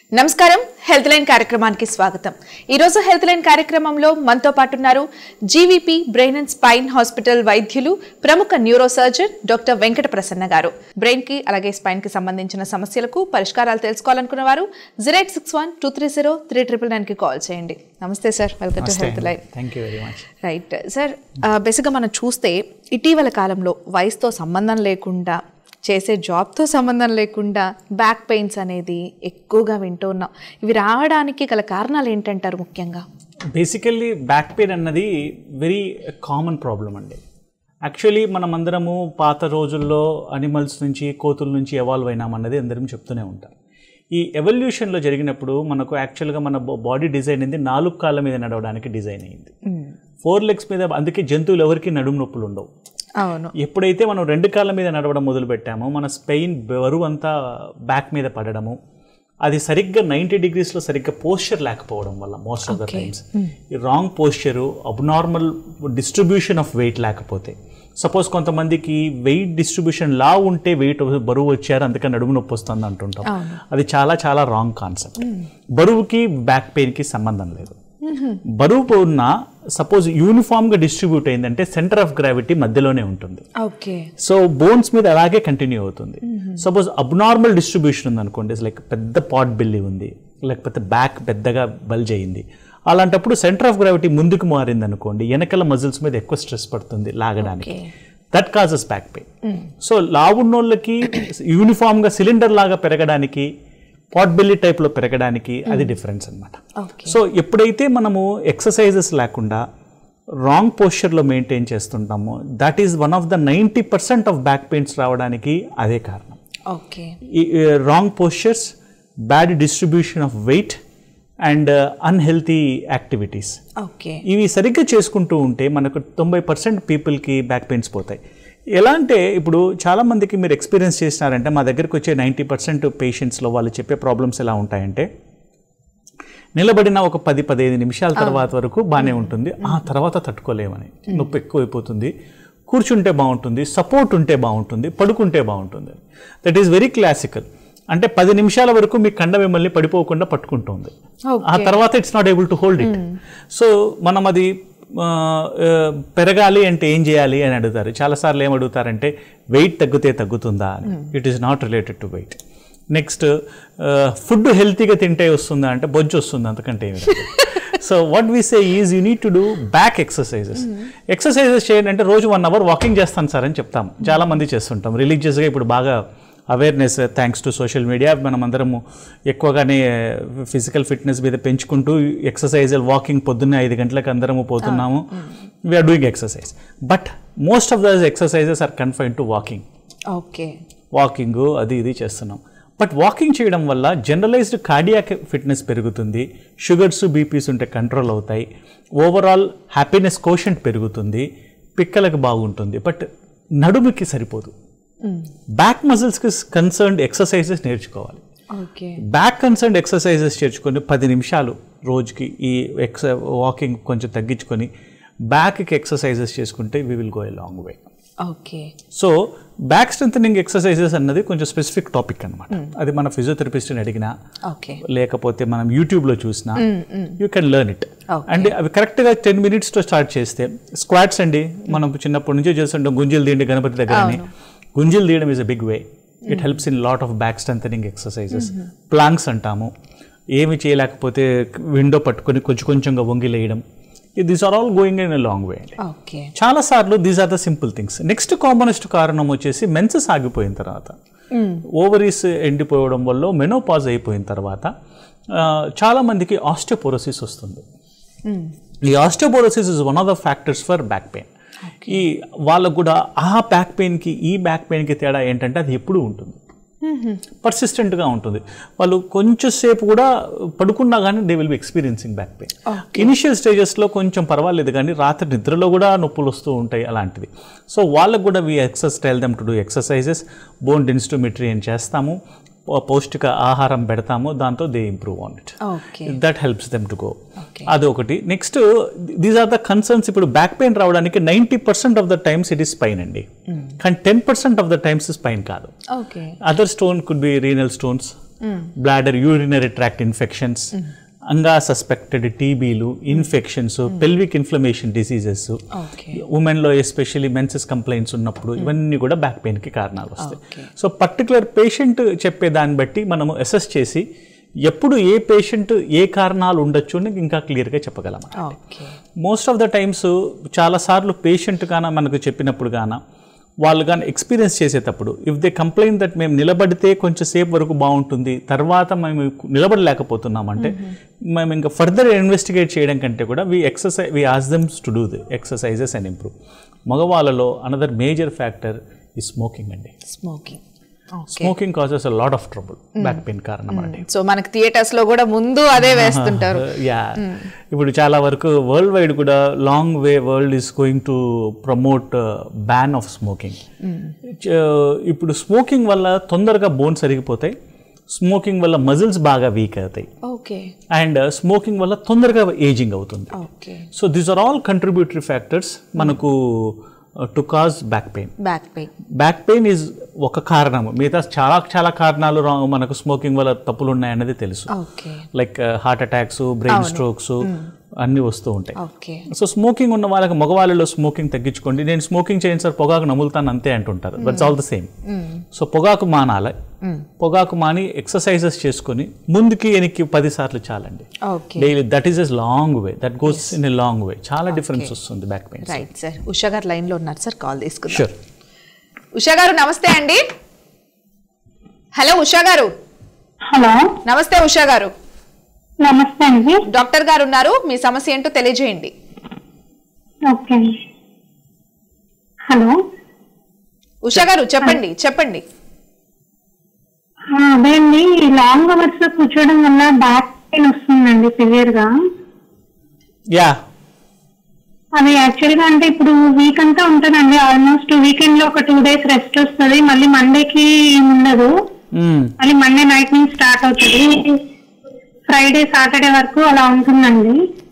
నమస్కారం health line కార్యక్రమానికి స్వాగతం ఈరోజు హెల్త్ లైన్ కార్యక్రమంలో మనతో పాటు ఉన్నారు GVP brain and spine hospital వైద్యులు ప్రముఖ neuro surgeon doctor Venkata Prasanna garu brain కి అలాగే స్పైన్ కి సంబంధించిన సమస్యలకు పరిష్కారాలు తెలుసుకోవాలనుకున్న వారు zero eight six one two three zero three triple nine కి కాల్ చేయండి నమస్తే sir welcome to health line thank you very much right sir బేసిక్గా మనం చూస్తే ఇటీవల కాలంలో వయసుతో సంబంధం లేకుండా చేసే జాబ్తో సంబంధం లేకుండా బ్యాక్ పెయిన్స్ అనేది ఎక్కువగా వింటూ ఉన్నాం ఇవి రావడానికి గల కారణాలు ఏంటంటారు ముఖ్యంగా బేసికల్లీ బ్యాక్ పెయిన్ అన్నది వెరీ కామన్ ప్రాబ్లం అండి యాక్చువల్లీ మనం అందరము పాత రోజుల్లో అనిమల్స్ నుంచి కోతుల నుంచి ఎవాల్వ్ అయినామన్నది అందరం చెప్తూనే ఉంటాం ఈ ఎవల్యూషన్లో జరిగినప్పుడు మనకు యాక్చువల్గా మన బాడీ డిజైన్ అయింది నాలుగు కాళ్ళ మీద నడవడానికి డిజైన్ అయింది ఫోర్ లెగ్స్ మీద అందుకే జంతువులు ఎవరికి నడుము నొప్పులు ఉండవు అవును ఎప్పుడైతే మనం రెండు కాళ్ళ మీద నడవడం మొదలు పెట్టామో మన స్పెయిన్ బరువు అంతా బ్యాక్ మీద పడడము అది సరిగ్గా నైంటీ డిగ్రీస్లో సరిగ్గా పోస్చర్ లేకపోవడం వల్ల మోస్ట్ ఆఫ్ ద టైమ్స్ ఈ wrong posture abnormal distribution of weight లేకపోతే సపోజ్ కొంతమందికి వెయిట్ డిస్ట్రిబ్యూషన్ లా ఉంటే వెయిట్ బరువు వచ్చారు అందుకని నడుము నొప్పి వస్తుంది అంటుంటాం అది చాలా చాలా రాంగ్ కాన్సెప్ట్ బరువుకి బ్యాక్ పెయిన్కి సంబంధం లేదు బరువు ఉన్న సపోజ్ యూనిఫామ్గా డిస్ట్రిబ్యూట్ అయిందంటే సెంటర్ ఆఫ్ గ్రావిటీ మధ్యలోనే ఉంటుంది ఓకే సో బోన్స్ మీద అలాగే కంటిన్యూ అవుతుంది సపోజ్ అబ్నార్మల్ డిస్ట్రిబ్యూషన్ ఉంది అనుకోండి లైక్ పెద్ద పాట్ బిల్లి ఉంది లేకపోతే బ్యాక్ పెద్దగా బల్జ్ అయింది అలాంటప్పుడు సెంటర్ ఆఫ్ గ్రావిటీ ముందుకు మారింది అనుకోండి వెనకల మజిల్స్ మీద ఎక్కువ స్ట్రెస్ పడుతుంది లాగడానికి that causes back pain so లావున్నోళ్ళకి యూనిఫామ్గా సిలిండర్ లాగా పెరగడానికి పాట్ బిల్లి టైప్లో పెరగడానికి అది డిఫరెన్స్ అనమాట ఓకే సో ఎప్పుడైతే మనము ఎక్సర్సైజెస్ లేకుండా రాంగ్ పోస్చర్లో మెయింటైన్ చేస్తుంటామో that is one of the ninety percent of back pains రావడానికి అదే కారణం ఓకే ఈ wrong postures bad distribution of weight and unhealthy activities okay ఇవి సరిగ్గా చేసుకుంటూ ఉంటే మనకు తొంభై పర్సెంట్ పీపుల్కి బ్యాక్ పెయిన్స్ పోతాయి ఎలా అంటే ఇప్పుడు చాలామందికి మీరు ఎక్స్పీరియన్స్ చేసినారంటే మా దగ్గరికి వచ్చే నైంటీ పర్సెంట్ పేషెంట్స్లో వాళ్ళు చెప్పే ప్రాబ్లమ్స్ ఎలా ఉంటాయంటే నిలబడిన ఒక పది పదిహేను నిమిషాల తర్వాత వరకు బాగానే ఉంటుంది ఆ తర్వాత తట్టుకోలేమని నొప్పి ఎక్కువైపోతుంది కూర్చుంటే బాగుంటుంది సపోర్ట్ ఉంటే బాగుంటుంది పడుకుంటే బాగుంటుంది దట్ ఈస్ వెరీ క్లాసికల్ అంటే పది నిమిషాల వరకు మీ కండ మిమ్మల్ని పడిపోకుండా పట్టుకుంటుంది ఆ తర్వాత it's not able to hold it so మనం అది ఆ, ఆ, పెరగాలి అంటే ఏం చేయాలి అని అడుగుతారు చాలాసార్లు ఏం అడుగుతారంటే వెయిట్ తగ్గితే తగ్గుతుందా అని it is not related to weight next food హెల్తీగా తింటే వస్తుందా అంటే బొజ్జు వస్తుంది అంతకంటే ఏమి రాదు so what we say is you need to do back exercises exercises చేయండి అంటే రోజు వన్ అవర్ వాకింగ్ చేస్తాను సార్ అని చెప్తాం చాలా మంది చేస్తుంటాం రిలీజియస్గా ఇప్పుడు బాగా awareness thanks to social media మనం అందరము ఎక్కువగానే ఫిజికల్ ఫిట్నెస్ మీద పెంచుకుంటూ ఎక్సర్సైజ్ వాకింగ్ పొద్దున్నే ఐదు గంటలకు అందరము పోతున్నాము we're doing exercise but most of these exercises are confine to walking okay walking అది ఇది చేస్తున్నాం బట్ వాకింగ్ చేయడం వల్ల జనరలైజ్డ్ కార్డియాక్ ఫిట్నెస్ పెరుగుతుంది షుగర్స్ బీపీస్ ఉంటే కంట్రోల్ అవుతాయి ఓవరాల్ హ్యాపీనెస్ కోషంట్ పెరుగుతుంది పిక్కలకు బాగుంటుంది బట్ నడుముకి సరిపోదు బ్యాక్ మజిల్స్కి కన్సర్న్డ్ ఎక్సర్సైజెస్ నేర్చుకోవాలి ఓకే బ్యాక్ కన్సర్న్డ్ ఎక్సర్సైజెస్ చేర్చుకొని పది నిమిషాలు రోజుకి ఈ ఎక్స వాకింగ్ కొంచెం తగ్గించుకొని బ్యాక్కి ఎక్సర్సైజెస్ చేసుకుంటే we will go a long way okay so back strengthening exercises అన్నది కొంచెం స్పెసిఫిక్ టాపిక్ అనమాట అది మన ఫిజియోథెరపిస్ట్ని అడిగినా ఓకే లేకపోతే మనం యూట్యూబ్లో చూసినా you can learn it Okay. And అవి కరెక్ట్గా టెన్ మినిట్స్తో స్టార్ట్ చేస్తే స్క్వాట్స్ అండి మనం చిన్నప్పటి నుంచే చేస్తుంటాం గుంజీలు తీయండి గణపతి దగ్గర అని గుంజీలు తీయడం is a big way it helps in lot of back strengthening exercises planks అంటాము ఏమి చేయలేకపోతే విండో పట్టుకొని కొంచెం కొంచెంగా వంగి లేయడం these are all going in a long way అండి ఓకే చాలా సార్లు these are the simple things next commonest కారణం వచ్చేసి మెన్సెస్ ఆగిపోయిన తర్వాత ఓవరీస్ ఎండిపోవడం వల్ల మెనోపాజ్ అయిపోయిన తర్వాత ఆ, చాలా మందికి ఆస్టియోపోరోసిస్ వస్తుంది ఈ osteoporosis is one of the factors for back pain ఈ వాళ్ళకు కూడా ఆ బ్యాక్ పెయిన్కి ఈ బ్యాక్ పెయిన్కి తేడా ఏంటంటే అది ఎప్పుడూ ఉంటుంది పర్సిస్టెంట్గా ఉంటుంది వాళ్ళు కొంచెం సేపు కూడా పడుకున్నా కానీ they will be experiencing back pain initial స్టేజెస్లో కొంచెం పర్వాలేదు కానీ రాత్రి నిద్రలో కూడా నొప్పులు వస్తూ ఉంటాయి అలాంటివి సో వాళ్ళకు కూడా we exercise tell them to do exercises bone densitometry అని చేస్తాము పౌ- పౌష్టిక ఆహారం పెడతాము దాంతో they improve on it okay that helps them to go Okay. అదొకటి next these are the concerns ఇప్పుడు బ్యాక్ పెయిన్ రావడానికి ninety percent of the times it is spine అండి కానీ ten percent of the times spine కాదు okay other stone could be renal stones bladder urinary tract infections అంగా suspected టీబీలు infections pelvic inflammation diseases okay ఉమెన్లో especially menses complaints ఉన్నప్పుడు ఇవన్నీ కూడా back పెయిన్కి కారణాలు వస్తాయి సో పర్టికులర్ పేషెంట్ చెప్పే దాన్ని బట్టి మనము అసెస్ చేసి ఎప్పుడు ఏ పేషెంట్ ఏ కారణాలు ఉండొచ్చు అని ఇంకా క్లియర్గా చెప్పగలం okay most of the times చాలాసార్లు పేషెంట్ గాన మనకు చెప్పినప్పుడు గాన వాళ్ళు కానీ ఎక్స్పీరియన్స్ చేసేటప్పుడు ఇఫ్ దే కంప్లైంట్ దట్ మేము నిలబడితే కొంచెం సేపు వరకు బాగుంటుంది తర్వాత మేము నిలబడలేకపోతున్నామంటే మేము ఇంకా ఫర్దర్ ఇన్వెస్టిగేట్ చేయడం కంటే కూడా we exercise we ask them to do the exercises and improve మగవాళ్ళలో అనదర్ మేజర్ ఫ్యాక్టర్ ఈ స్మోకింగ్ అండి smoking okay smoking causes a lot of trouble back pain కారణం అండి సో మనకి థియేటర్స్ లో కూడా ముందు అదే వేస్తుంటారు యా ఇప్పుడు చాలా వరకు వరల్డ్ వైడ్ కూడా long way world is going to promote ban of smoking ఇప్పుడు స్మోకింగ్ వల్ల తొందరగా బోన్స్ అరిగిపోతాయి స్మోకింగ్ వల్ల మజిల్స్ బాగా వీక్ అవుతాయి ఓకే అండ్ స్మోకింగ్ వల్ల తొందరగా ఏజింగ్ అవుతుంది okay so these are all contributory factors మనకు to cause back pain back pain back pain is ఒక కారణము మిగతా చాలా చాలా కారణాలు రా- మనకు స్మోకింగ్ వల్ల తప్పులు ఉన్నాయన్నది తెలుసు okay like heart attacks brain strokes అన్నీ వస్తూ ఉంటాయి ఓకే సో స్మోకింగ్ ఉన్న వాళ్ళకి మగవాళ్ళలో స్మోకింగ్ తగ్గించుకోండి నేను స్మోకింగ్ చేయను సార్ పొగాకు నములుతాను అంతే అంటుంటారు but it's all the same so పొగాకు మానాలి పొగాకు మాని ఎక్సర్సైజెస్ చేసుకొని ముందుకి వెనక్కి పది సార్లు చాలండి okay daily that is as long way that goes in a long way చాలా డిఫరెన్స్ వస్తుంది back pain right sir Usha గారు లైన్ లో ఉన్నారు సార్ కాల్ తీసుకుందాం షూర్ ఉషా గారు నమస్తే అండి హలో ఉషా గారు హలో నమస్తే ఉషా గారు నమస్తే అండి డాక్టర్ గారు ఉన్నారు మీ సమస్య ఏంటో తెలియజేయండి ఓకే అండి హలో ఉషా గారు చెప్పండి చెప్పండి ఆ, అదే అండి లాంగ్ అవర్స్ కూర్చోవడం వల్ల బ్యాక్ పెయిన్ వస్తుందండి సివియర్ గా యా అది యాక్చువల్ గా అంటే ఇప్పుడు వీక్ అంతా ఉంటుందండి ఆల్మోస్ట్ వీకెండ్ లో ఒక టూ డేస్ రెస్ట్ వస్తుంది మళ్ళీ మండేకి ఉండదు మళ్ళీ మండే నైట్ నుంచి స్టార్ట్ అవుతుంది ఫ్రైడే సాటర్డే వరకు అలా ఉంటుందండి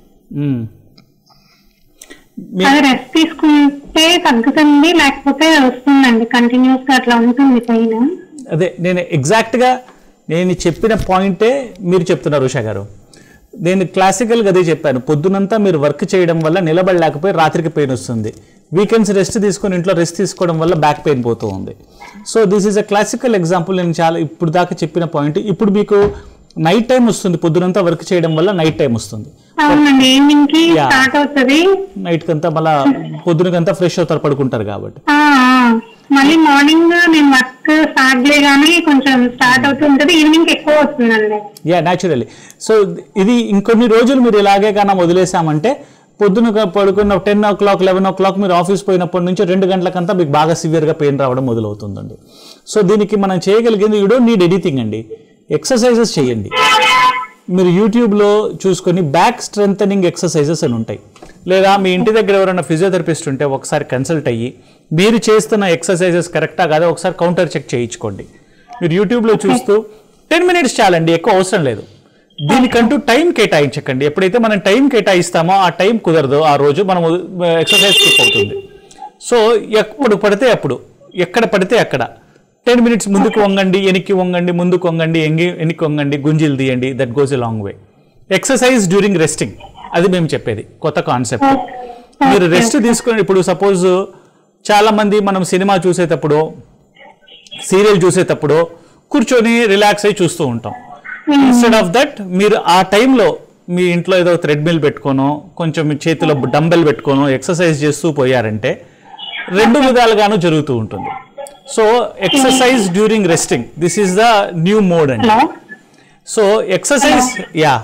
అది రెస్ట్ తీసుకుంటే తగ్గుతుంది లేకపోతే వస్తుందండి కంటిన్యూస్ గా అట్లా ఉంటుంది పైన అదే నేను ఎగ్జాక్ట్గా నేను చెప్పిన పాయింటే మీరు చెప్తున్నారు ఉషా గారు నేను క్లాసికల్గా అదే చెప్పాను పొద్దునంతా మీరు వర్క్ చేయడం వల్ల నిలబడలేకపోయి రాత్రికి పెయిన్ వస్తుంది వీకెండ్స్ రెస్ట్ తీసుకొని ఇంట్లో రెస్ట్ తీసుకోవడం వల్ల బ్యాక్ పెయిన్ పోతూ ఉంది so this is a classical example నేను చాలా ఇప్పుడు దాకా చెప్పిన పాయింట్ ఇప్పుడు మీకు నైట్ టైం వస్తుంది పొద్దునంతా వర్క్ చేయడం వల్ల నైట్ టైం వస్తుంది అవునండి ఈవినింగ్ కి Yeah. స్టార్ట్ అవుతుంది నైట్ కంతా మళ్ళా పొద్దునకంతా ఫ్రెష్ అవుతారు పడుకుంటారు కాబట్టి ఆ, ఆ. మళ్ళీ మార్నింగ్ నేను వర్క్ స్టార్ట్ చేయగానే కొంచెం స్టార్ట్ అవుతుంటది ఈవినింగ్ ఎక్కువ వస్తుందండి యా న్యాచురల్లీ సో ఇది ఇంకొన్ని రోజులు మీరు ఇలాగే కానీ వదిలేసామంటే పొద్దున క- పడుకున్న ten o'clock eleven o'clock మీరు ఆఫీస్ పోయినప్పటి నుంచి రెండు గంటలకంతా మీకు బాగా సివియర్గా పెయిన్ రావడం మొదలవుతుందండి సో దీనికి మనం చేయగలిగింది యూ డోంట్ నీడ్ ఎనీథింగ్ అండి ఎక్సర్సైజెస్ చేయండి మీరు యూట్యూబ్లో చూసుకొని బ్యాక్ స్ట్రెంథనింగ్ ఎక్సర్సైజెస్ అని ఉంటాయి లేదా మీ ఇంటి దగ్గర ఎవరైనా ఫిజియోథెరపిస్ట్ ఉంటే ఒకసారి కన్సల్ట్ అయ్యి మీరు చేస్తున్న ఎక్సర్సైజెస్ కరెక్టా కాదా ఒకసారి కౌంటర్ చెక్ చేయించుకోండి మీరు యూట్యూబ్లో చూస్తూ టెన్ మినిట్స్ చాలండి ఎక్కువ అవసరం లేదు దీనికంటూ టైం కేటాయించకండి ఎప్పుడైతే మనం టైం కేటాయిస్తామో ఆ టైం కుదరదు ఆ రోజు మనం ఎక్సర్సైజ్ స్కిప్ అవుతుంది సో ఎప్పుడు పడితే అప్పుడు ఎక్కడ పడితే అక్కడ టెన్ మినిట్స్ ముందుకు వంగండి వెనక్కి వంగండి ముందుకు వంగండి ఎంగి వెనక్కి వంగండి గుంజీలు తీయండి that goes a long way exercise during resting అది మేము చెప్పేది కొత్త కాన్సెప్ట్ మీరు రెస్ట్ తీసుకొని ఇప్పుడు సపోజ్ చాలా మంది మనం సినిమా చూసేటప్పుడు సీరియల్ చూసేటప్పుడు కూర్చొని రిలాక్స్ అయి చూస్తూ ఉంటాం ఇన్స్టెడ్ ఆఫ్ దట్ మీరు ఆ టైంలో మీ ఇంట్లో ఏదో థ్రెడ్మిల్ పెట్టుకోనో కొంచెం మీ చేతిలో డంబెల్ పెట్టుకోనో ఎక్సర్సైజ్ చేస్తూ పోయారంటే రెండు విధాలుగాను జరుగుతూ ఉంటుంది so exercise during resting this is the new mode అండి hello so exercise yeah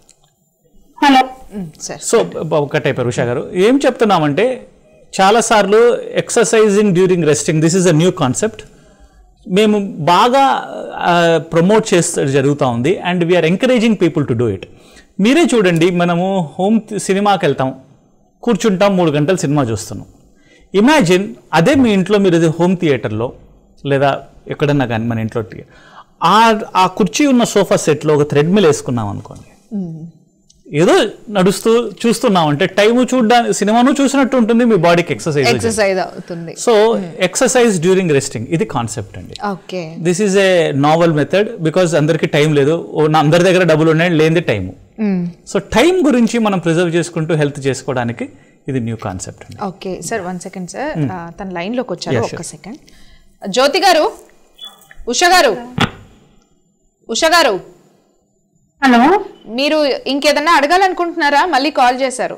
hello sir so ఒకటే ఉషా గారు ఏం చెప్తున్నామంటే చాలాసార్లు exercising during resting this is a new concept మేము బాగా ప్రమోట్ చేస్తే జరుగుతూ ఉంది and we're encouraging people to do it మీరే చూడండి మనము హోమ్ సినిమాకి వెళ్తాం కూర్చుంటాం మూడు గంటలు సినిమా చూస్తున్నాం ఇమాజిన్ అదే మీ ఇంట్లో మీరు ఇది హోమ్ థియేటర్లో లేదా ఎక్కడన్నా కానీ మన ఇంట్లో థియే- ఆ ఆ కుర్చీ ఉన్న సోఫా సెట్లో ఒక థ్రెడ్మిల్ వేసుకున్నాం అనుకోండి ఏదో నడుస్తూ చూస్తున్నాం అంటే టైం చూడడానికి సినిమాను చూసినట్టు ఉంటుంది మీ బాడీకి ఎక్సర్సైజ్ ఎక్సర్సైజ్ అవుతుంది సో ఎక్సర్సైజ్ డ్యూరింగ్ రెస్టింగ్ ఇది కాన్సెప్ట్ అండి okay this is a novel method because అందరికీ టైం లేదు ఓ నా అందరి దగ్గర డబ్బులు ఉన్నాయి లేనిది టైము సో టైం గురించి మనం ప్రిజర్వ్ చేసుకుంటూ హెల్త్ చేసుకోవడానికి ఇది న్యూ కాన్సెప్ట్ అండి okay sir one second sir తన లైన్ లోకి వచ్చారు Yeah, ఒక్క సెకండ్ జ్యోతి గారు ఉష గారు ఉష గారు హలో మీరు ఇంకేదన్నా అడగాలనుకుంటున్నారా మళ్ళీ కాల్ చేశారు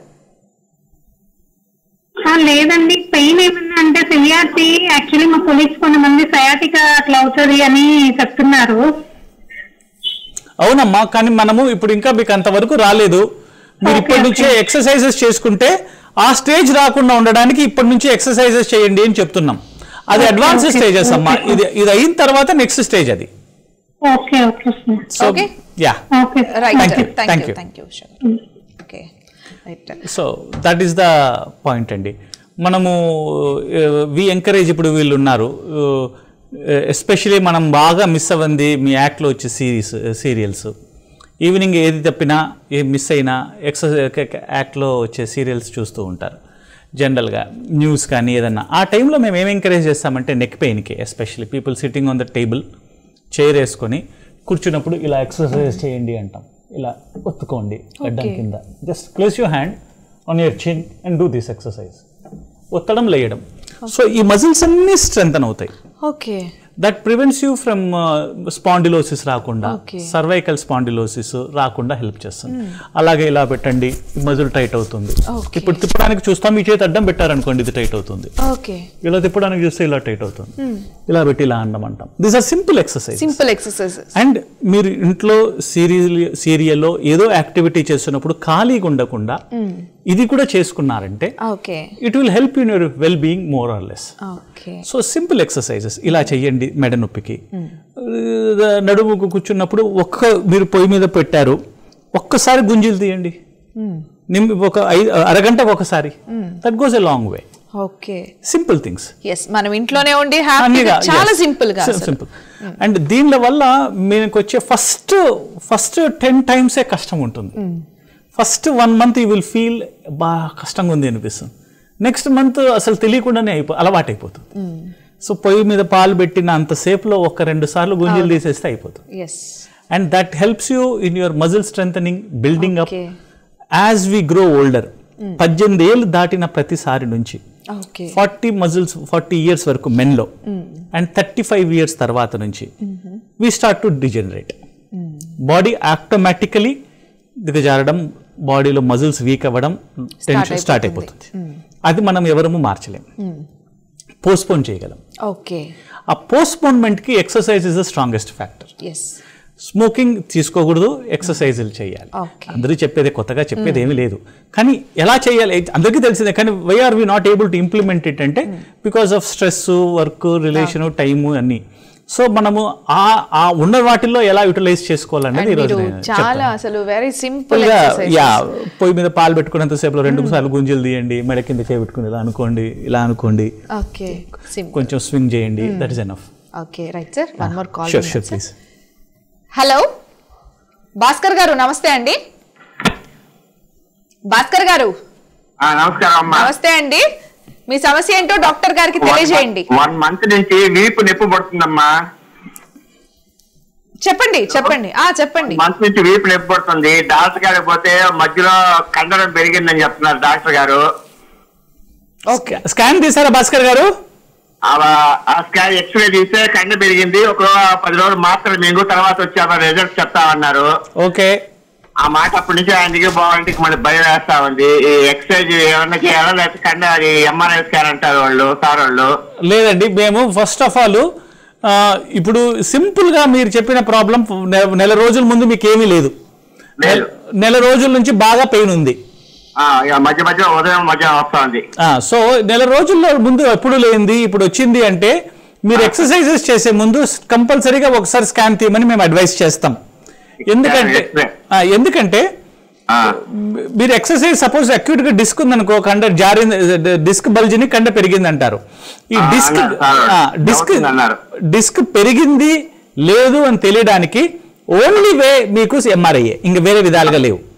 ఆ, లేదండి పెయిన్ ఏమన్నా అంటే సివియారిటీ యాక్చువల్లీ మా కొలీగ్స్ కొంతమంది సయాటిక అట్లా అవుతుంది అని చెప్తున్నారు అవునమ్మా కానీ మనము ఇప్పుడు ఇంకా మీకు అంతవరకు రాలేదు మీరు Okay, ఇప్పటి నుంచే okay. ఎక్సర్సైజెస్ చేసుకుంటే ఆ స్టేజ్ రాకుండా ఉండడానికి ఇప్పటి నుంచి ఎక్సర్సైజెస్ చేయండి అని చెప్తున్నాం అది Okay, అడ్వాన్స్ okay, స్టేజెస్ అమ్మా okay. ఇది ఇది అయిన తర్వాత నెక్స్ట్ స్టేజ్ అది okay okay sir so Okay. Yeah okay right Thank you, thank thank you you. Thank you Usha okay right so that is the point అండి మనము వి ఎంకరేజ్ ఇప్పుడు వీళ్ళు ఉన్నారు ఎస్పెషలీ మనం బాగా మిస్ అవ్వంది మీ యాక్ట్లో వచ్చే సిరీస్ సీరియల్స్ ఈవినింగ్ ఏది తప్పినా ఏ మిస్ అయినా ఎక్సర్సైజ్ యాక్ట్లో వచ్చే సీరియల్స్ చూస్తూ ఉంటారు జనరల్గా న్యూస్ కానీ ఏదన్నా ఆ టైంలో మేము ఏం ఎంకరేజ్ చేస్తామంటే నెక్ పెయిన్కి especially people sitting on the table chair వేసుకొని కూర్చున్నప్పుడు ఇలా ఎక్సర్సైజ్ చేయండి అంటాం ఇలా ఒత్తుకోండి గడ్డం Okay. కింద just place your hand on your chin and do this exercise ఒత్తడం లేయడం సో ఈ మజిల్స్ అన్నీ స్ట్రెంగ్ అవుతాయి okay that prevents you from spondylosis రాకుండా Okay. సర్వైకల్ స్పాండిలోసిస్ రాకుండా హెల్ప్ చేస్తుంది అలాగే ఇలా పెట్టండి మజిల్ టైట్ అవుతుంది Okay. ఇప్పుడు తిప్పడానికి చూస్తాం మీ చేతి అడ్డం పెట్టారనుకోండి ఇది టైట్ అవుతుంది ఓకే ఇలా తిప్పడానికి చూస్తే ఇలా టైట్ అవుతుంది ఇలా పెట్టి ఇలా అండం అంటాం this are simple exercise simple exercise and మీరు ఇంట్లో సీరియల్ సీరియల్లో ఏదో యాక్టివిటీ చేస్తున్నప్పుడు ఖాళీగా ఉండకుండా ఇది కూడా చేసుకున్నారంటే okay it will help in your well being more or less okay so simple exercises ఇలా చెయ్యండి మెడ నొప్పికి ఆ, నడుముకు కూర్చున్నప్పుడు ఒక్క మీరు పొయ్యి మీద పెట్టారు ఒక్కసారి గుంజీలు తీయండి నిమ్ ఒక ఐదు అరగంటకు ఒకసారి that goes a long way okay simple things yes మనం ఇంట్లోనే ఉండి హ్యాపీగా చాలా సింపుల్ గా అసలు. సింపుల్ అండ్ దీనిల వల్ల మీకు వచ్చే ఫస్ట్ ఫస్ట్ టెన్ టైమ్సే కష్టం ఉంటుంది first one month you will feel బాగా కష్టంగా ఉంది అనిపిస్తుంది నెక్స్ట్ మంత్ అసలు తెలియకుండానే అయిపో అలవాటు అయిపోతుంది సో పొయ్యి మీద పాలు పెట్టిన అంతసేపులో ఒక రెండు సార్లు గుంజలు తీసేస్తే అయిపోతుంది yes and that helps you in your muscle strength building up Okay. As we grow older పద్దెనిమిది ఏళ్ళు దాటిన ప్రతిసారి నుంచి okay forty muscles forty years వరకు మెన్లో అండ్ థర్టీ ఫైవ్ ఇయర్స్ తర్వాత నుంచి we start to degenerate body automatically దిగజారడం బాడీలో మజిల్స్ వీక్ అవ్వడం టెన్షన్ స్టార్ట్ అయిపోతుంది అది మనం ఎవరము మార్చలేం పోస్ట్పోన్ చేయగలం ఓకే ఆ పోస్ట్పోన్మెంట్కి exercise is the strongest factor yes smoking తీసుకోకూడదు ఎక్సర్సైజులు చేయాలి Okay. అందరూ చెప్పేది కొత్తగా చెప్పేది ఏమీ లేదు కానీ ఎలా చేయాలి అందరికీ తెలిసిందే కానీ why are we not able to implement it అంటే because of stress work relation time అన్నీ సో మనము ఆ ఆ ఉన్న వాటిల్లో ఎలా యూటిలైజ్ చేసుకోవాలనేది ఈరోజు మీరు నేను చాలా చెప్తాను. అసలు వెరీ సింపుల్ గా, యా పొయ్యి మీద పాలు పెట్టుకున్నంత సేపులో రెండు సార్లు గుంజలు తీయండి మెడ కింద చేయబెట్టుకుని ఇలా అనుకోండి ఇలా అనుకోండి ఓకే సింపుల్ కొంచెం స్వింగ్ చేయండి that is enough okay right sir one more call sure sure please hello Bhaskar గారు నమస్తే అండి భాస్కర్ గారు ఆ, నమస్కారం అమ్మా నమస్తే అండి మీ సమస్య ఏంటో డాక్టర్ గారికి తెలియజేయండి వన్ మంత్ నుంచి వీపు నొప్పి పడుతుందమ్మా చెప్పండి చెప్పండి ఆ చెప్పండి మంత్ నుంచి వీపు నొప్పి పడుతుంది డాక్టర్ గారికి పోతే మధ్యలో కండరం పెరిగిందని చెప్తున్నారు డాక్టర్ గారు ఓకే స్కాన్ తీసారా భాస్కర్ గారు ఆ- ఆ స్కాన్ ఎక్స్రే తీస్తే కండ పెరిగింది ఒక పది రోజులు మాత్రం మింగు తర్వాత వచ్చి ఆ రిజల్ట్ చెప్తామన్నారు ఓకే ఆ మాట అప్పటి నుంచి ఆయన దగ్గర బాగుంటే మళ్ళీ భయం వేస్తా ఉంది ఈ ఎక్సర్సైజ్ ఏమన్నా చేయాలా లేకపోతే కండ అది ఎంఆర్ఐ స్కాన్ అంటారు వాళ్ళు సార్ వాళ్ళు లేదండి మేము ఫస్ట్ ఆఫ్ ఆల్ ఇప్పుడు సింపుల్ గా మీరు చెప్పిన ప్రాబ్లం నెల రోజుల ముందు మీకు ఏమీ లేదు లేదు. నెల రోజుల నుంచి బాగా పెయిన్ ఉంది ఆ, ఇక మధ్య మధ్య ఉదయం మధ్యాహ్నం వస్తా ఉంది ఆ, సో నెల రోజుల్లో ముందు ఎప్పుడు లేనిది ఇప్పుడు వచ్చింది అంటే మీరు ఎక్సర్సైజెస్ చేసే ముందు కంపల్సరీగా ఒకసారి స్కాన్ తీయమని మేము అడ్వైస్ చేస్తాం ఎందుకంటే X-ray. ఆ, ఎందుకంటే ఆ, మీరు ఎక్సర్సైజ్ సపోజ్ అక్యూట్ గా డిస్క్ ఉందనుకో కండ జారింది డిస్క్ బల్జిని కండ పెరిగింది అంటారు ఈ ఆ, డిస్క్ అన్నారు సార్. డిస్క్ అవుతుంది అన్నారు. డిస్క్ పెరిగింది లేదు అని తెలియడానికి ఓన్లీ వే మీకు ఎంఆర్ఐఏ ఇంక వేరే విధాలుగా లేవు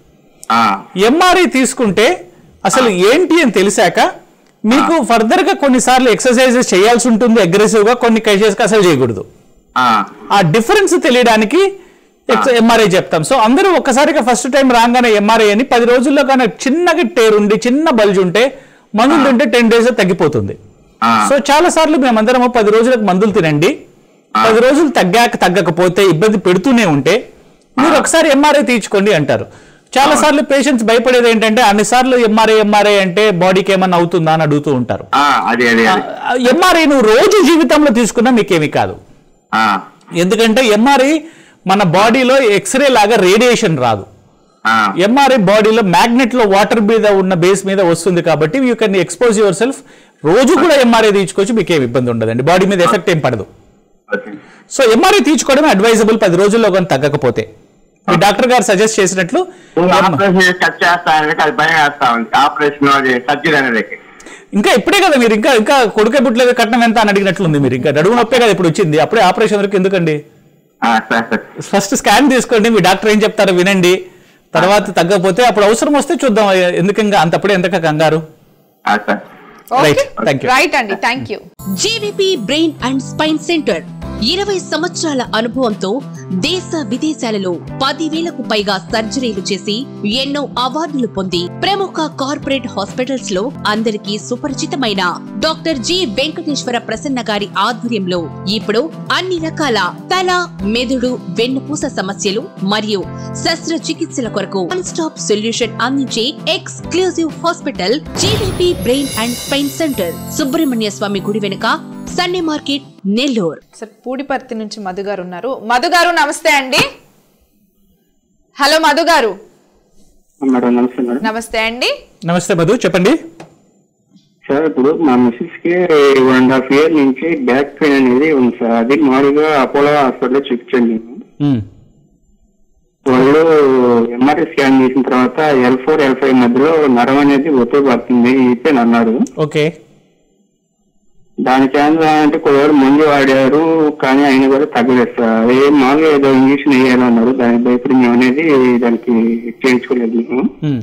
ఆ, ఎంఆర్ఐ తీసుకుంటే అసలు ఏంటి అని తెలిసాక మీకు ఫర్దర్ గా కొన్నిసార్లు ఎక్సర్సైజెస్ చేయాల్సి ఉంటుంది అగ్రెసివ్ గా కొన్ని కేసెస్ అసలు చేయకూడదు ఆ, ఆ డిఫరెన్స్ తెలియడానికి ఎంఆర్ఐ చెప్తాం సో అందరూ ఒక్కసారిగా ఫస్ట్ టైం రాగానే ఎంఆర్ఐ అని పది రోజుల్లో కానీ చిన్నగా టేర్ ఉండి చిన్న బల్జ్ ఉంటే మందులు తింటే టెన్ డేస్ తగ్గిపోతుంది ఆ. సో చాలా సార్లు మేమందరం పది రోజులకు మందులు తినండి పది రోజులు తగ్గాక తగ్గకపోతే ఇబ్బంది పెడుతూనే ఉంటే మీరు ఒకసారి ఎంఆర్ఐ తీర్చుకోండి అంటారు చాలా సార్లు పేషెంట్స్ భయపడేది ఏంటంటే అన్నిసార్లు ఎంఆర్ఐ ఎంఆర్ఐ అంటే బాడీకి ఏమన్నా అవుతుందా అని అడుగుతూ ఉంటారు ఆ, అదే అదే అదే ఎంఆర్ఐ నువ్వు రోజు జీవితంలో తీసుకున్నా మీకేమీ కాదు ఆ, ఎందుకంటే ఎంఆర్ఐ మన బాడీలో ఎక్స్రే లాగా రేడియేషన్ రాదు ఆ, ఎంఆర్ఐ బాడీలో మ్యాగ్నెట్ లో వాటర్ మీద ఉన్న బేస్ మీద వస్తుంది కాబట్టి you can expose yourself రోజు కూడా ఎంఆర్ఐ తీసుకోవచ్చు మీకు ఏమి ఇబ్బంది ఉండదండి బాడీ మీద ఎఫెక్ట్ ఏం పడదు ఓకే. సో ఎంఆర్ఐ తీసుకోవడమే అడ్వైజబుల్ పది రోజుల్లో కానీ తగ్గకపోతే మీ డాక్టర్ గారు సజెస్ట్ చేసినట్లు ఆపరేషన్ చేసి కట్ చేస్తానంటే అది భయం వేస్తా ఉంది ఆపరేషన్ అది సర్జరీ అనేది ఇంకా ఇప్పుడే కదా మీరు ఇంకా ఇంకా కొడుకే పుట్టలేదు కట్నం ఎంత అని అడిగినట్లుంది మీరు ఇంకా నడుము నొప్పే కదా ఇప్పుడు వచ్చింది అప్పుడే ఆపరేషన్ వరకు ఎందుకండి ఆ, సరే సరే ఫస్ట్ స్కాన్ తీసుకోండి మీ డాక్టర్ ఏం చెప్తారో వినండి తర్వాత తగ్గకపోతే అప్పుడు అవసరం వస్తే చూద్దాం ఎందుకు ఇంకా అంతప్పుడే ఎంతక కంగారు ఆ, సరే Right. Thank you. రైట్ అండి thank you JVP brain and spine centre ఇరవై సంవత్సరాల అనుభవంతో దేశ విదేశాలలో పదివేలకు పైగా సర్జరీలు చేసి ఎన్నో అవార్డులు పొంది ప్రముఖ కార్పొరేట్ హాస్పిటల్స్ లో అందరికీ సుపరిచితమైన డాక్టర్ జి వెంకటేశ్వర ప్రసన్న గారి ఆధ్వర్యంలో ఇప్పుడు అన్ని రకాల తల మెదడు వెన్నుపూస సమస్యలు మరియు శస్త్రచికిత్సల కొరకు వన్ స్టాప్ సొల్యూషన్ అందించే exclusive hospital JVP brain and spine centre Subrahmanya Swamy గుడి వెనుక Sunday market Nellore sir Pudiparthi నుంచి మధు గారు ఉన్నారు మధు గారు నమస్తే అండి హలో మధు గారు మేడం నమస్తే మేడం నమస్తే అండి నమస్తే మధు చెప్పండి సార్ ఇప్పుడు మా మిస్సెస్ కి వన్ అండ్ హాఫ్ ఇయర్ నుంచి బ్యాక్ పెయిన్ అనేది ఉంది సార్ అది మామూలుగా అపోలో హాస్పిటల్లో చూపించాను నేను మ్మ్. వాళ్ళు ఎంఆర్ఐ స్కాన్ చేసిన తర్వాత ఎల్ ఫోర్ ఎల్ ఫైవ్ మధ్యలో నరం అనేది ఒత్తిడి పడుతుంది ఇప్పని అన్నారు ఓకే దానికి అంటే కొద్దిగా మందు వాడారు కానీ ఆయన కూడా తగ్గలేదు సార్ ఏ మామూలుగా ఏదో ఇంజక్షన్ వేయాలన్నారు దానికి భయపడి మేము అనేది దానికి చేయించుకోలేదు మేము మ్మ్.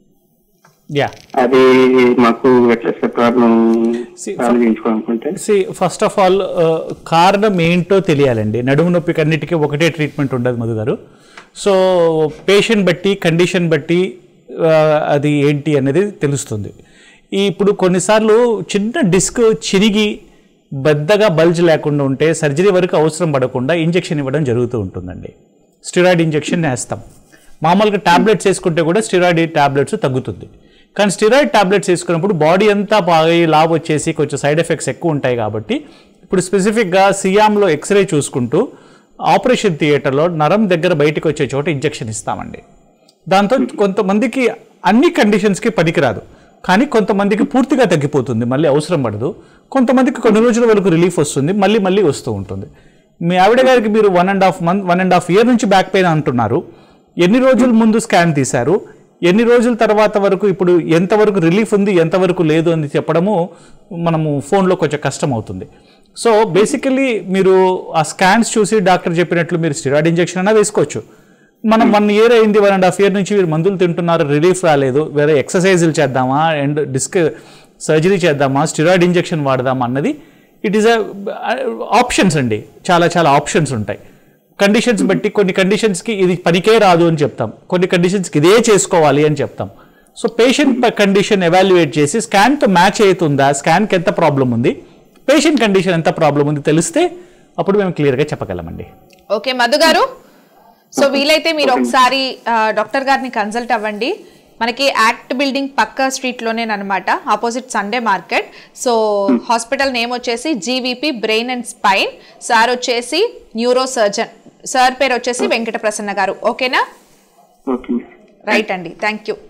యా అది మాకు ఎట్లా సార్ ప్రాబ్లం See, సాల్వ్ చేయించుకోవాలనుకుంటే సి ఫస్ట్ ఆఫ్ ఆల్ కారణం ఏంటో తెలియాలండి నడుము నొప్పికి అన్నిటికీ ఒకటే ట్రీట్మెంట్ ఉండదు మధు గారు సో పేషెంట్ బట్టి కండిషన్ బట్టి ఆ, అది ఏంటి అనేది తెలుస్తుంది ఈ ఇప్పుడు కొన్నిసార్లు చిన్న డిస్క్ చిరిగి బద్దగా బల్జ్ లేకుండా ఉంటే సర్జరీ వరకు అవసరం పడకుండా ఇంజెక్షన్ ఇవ్వడం జరుగుతూ ఉంటుందండి స్టిరాయిడ్ ఇంజెక్షన్ వేస్తాం మామూలుగా టాబ్లెట్స్ వేసుకుంటే కూడా స్టిరాయిడ్ టాబ్లెట్స్ తగ్గుతుంది కానీ స్టిరాయిడ్ టాబ్లెట్స్ వేసుకున్నప్పుడు బాడీ అంతా బాగా లాభ వచ్చేసి కొంచెం సైడ్ ఎఫెక్ట్స్ ఎక్కువ ఉంటాయి కాబట్టి ఇప్పుడు స్పెసిఫిక్గా సియామ్లో ఎక్స్రే చూసుకుంటూ ఆపరేషన్ థియేటర్లో నరం దగ్గర బయటకు వచ్చే చోట ఇంజెక్షన్ ఇస్తామండి దాంతో కొంతమందికి అన్ని కండిషన్స్కి పనికిరాదు కానీ కొంతమందికి పూర్తిగా తగ్గిపోతుంది మళ్ళీ అవసరం పడదు కొంతమందికి కొన్ని రోజుల వరకు రిలీఫ్ వస్తుంది మళ్ళీ మళ్ళీ వస్తూ ఉంటుంది మీ ఆవిడ గారికి మీరు one and half month one and half year నుంచి బ్యాక్ పెయిన్ అంటున్నారు ఎన్ని రోజుల ముందు స్కాన్ తీశారు ఎన్ని రోజుల తర్వాత వరకు ఇప్పుడు ఎంతవరకు రిలీఫ్ ఉంది ఎంతవరకు లేదు అని చెప్పడము మనము ఫోన్లో కొంచెం కష్టం అవుతుంది సో బేసికలీ మీరు ఆ స్కాన్స్ చూసి డాక్టర్ చెప్పినట్లు మీరు స్టిరాయిడ్ ఇంజెక్షన్ అయినా వేసుకోవచ్చు మనం వన్ ఇయర్ అయింది వన్ అండ్ హాఫ్ ఇయర్ నుంచి మీరు మందులు తింటున్నారు రిలీఫ్ రాలేదు వేరే ఎక్సర్సైజులు చేద్దామా అండ్ డిస్క్ సర్జరీ చేద్దామా స్టిరాయిడ్ ఇంజెక్షన్ వాడదామా అన్నది ఇట్ ఈస్ ఆప్షన్స్ అండి చాలా చాలా ఆప్షన్స్ ఉంటాయి కండిషన్స్ బట్టి కొన్ని కండిషన్స్కి ఇది పనికే రాదు అని చెప్తాం కొన్ని కండిషన్స్కి ఇదే చేసుకోవాలి అని చెప్తాం సో పేషెంట్ కండిషన్ ఎవాల్యుయేట్ చేసి స్కాన్తో మ్యాచ్ అవుతుందా స్కాన్కి ఎంత ప్రాబ్లం ఉంది పేషెంట్ కండిషన్ ఎంత ప్రాబ్లం ఉంది తెలిస్తే అప్పుడు మేము క్లియర్గా చెప్పగలమండి ఓకే మధు గారు సో వీలైతే మీరు ఒకసారి ఆ, డాక్టర్ గారిని కన్సల్ట్ అవ్వండి మనకి యాక్ట్ బిల్డింగ్ పక్క స్ట్రీట్ లోనేనమాట opposite Sunday market so hospital name వచ్చేసి GVP brain and spine sir వచ్చేసి న్యూరో సర్జన్ సార్ పేరు వచ్చేసి వెంకట ప్రసన్న గారు ఓకేనా ఓకే రైట్ అండి థ్యాంక్ యూ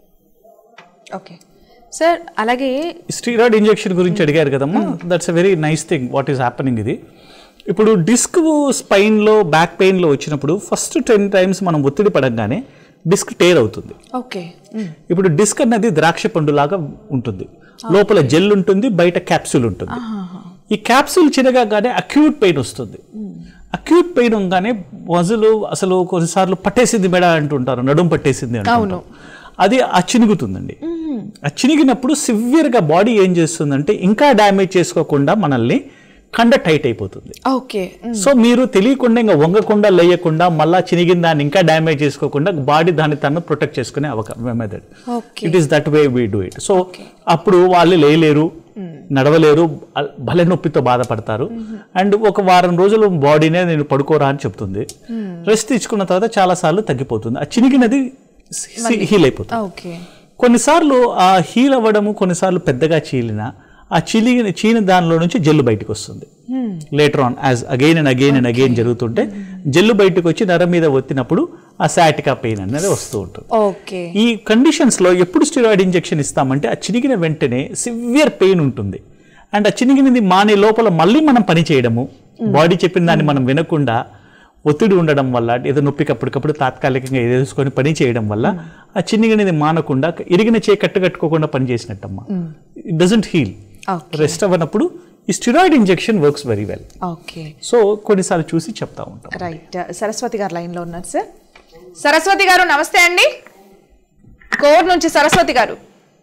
ఓకే సార్ అలాగే స్టీరాయిడ్ ఇంజెక్షన్ గురించి అడిగారు కదమ్మా that's a very nice thing what is happening ఇది ఇప్పుడు డిస్క్ స్పైన్లో బ్యాక్ పెయిన్లో వచ్చినప్పుడు ఫస్ట్ టెన్ టైమ్స్ మనం ఒత్తిడి పడంగానే డిస్క్ టేర్ అవుతుంది ఓకే ఇప్పుడు డిస్క్ అన్నది ద్రాక్ష పండులాగా ఉంటుంది లోపల జెల్ ఉంటుంది బయట క్యాప్సూల్ ఉంటుంది ఈ క్యాప్సూల్ చిరగానే అక్యూట్ పెయిన్ వస్తుంది అక్యూట్ పెయిన్ ఉండగానే మజులు అసలు కొన్నిసార్లు పట్టేసింది మెడ అంటుంటారు నడుము పట్టేసింది అంటుంటారు అది ఆ చినుగుతుందండి ఆ చినిగినప్పుడు సివియర్గా బాడీ ఏం చేస్తుందంటే ఇంకా డ్యామేజ్ చేసుకోకుండా మనల్ని కండ టైట్ అయిపోతుంది ఓకే సో మీరు తెలియకుండా ఇంకా వంగకుండా లేయకుండా మళ్ళా చినిగిన దాన్ని ఇంకా డ్యామేజ్ చేసుకోకుండా బాడీ దాన్ని తను ప్రొటెక్ట్ చేసుకునే అవకాశం method okay it is that way we do it so అప్పుడు వాళ్ళు లేయలేరు నడవలేరు అ- భలే నొప్పితో బాధపడతారు అండ్ ఒక వారం రోజులు బాడీనే నేను పడుకోరా అని చెప్తుంది రెస్ట్ తీసుకున్న తర్వాత చాలా సార్లు తగ్గిపోతుంది ఆ చినిగినది హీల్ అయిపోతుంది ఓకే కొన్నిసార్లు ఆ హీల్ అవ్వడము కొన్నిసార్లు పెద్దగా చీలిన ఆ చిలిగిన చీన దానిలో నుంచి జెల్లు బయటకు వస్తుంది later on as again and again and again జరుగుతుంటే జెల్లు బయటకు వచ్చి నరం మీద ఒత్తినప్పుడు ఆ సాటికా పెయిన్ అనేది వస్తూ ఉంటుంది ఓకే ఈ కండిషన్స్ లో ఎప్పుడు స్టిరాయిడ్ ఇంజెక్షన్ ఇస్తామంటే ఆ చినిగిన వెంటనే సివియర్ పెయిన్ ఉంటుంది అండ్ ఆ చినిగినది మానే లోపల మళ్ళీ మనం పని చేయడము బాడీ చెప్పిన దాన్ని మనం వినకుండా ఒత్తిడి ఉండడం వల్ల ఏదో నొప్పికి అప్పటికప్పుడు తాత్కాలికంగా ఎదుర్కొని పని చేయడం వల్ల ఆ చినిగినది మానకుండా ఇరిగిన చేయి కట్టు కట్టుకోకుండా పని చేసినట్టమ్మా it doesn't heal Okay. Rest అవ్వనప్పుడు ఈ steroid injection works very well okay so కొన్నిసార్లు చూసి చెప్తా ఉంటాం రైట్ సరస్వతి గారు లైన్ లో ఉన్నారు సార్ సరస్వతి గారు నమస్తే అండి కోడ్ నుంచి సరస్వతి గారు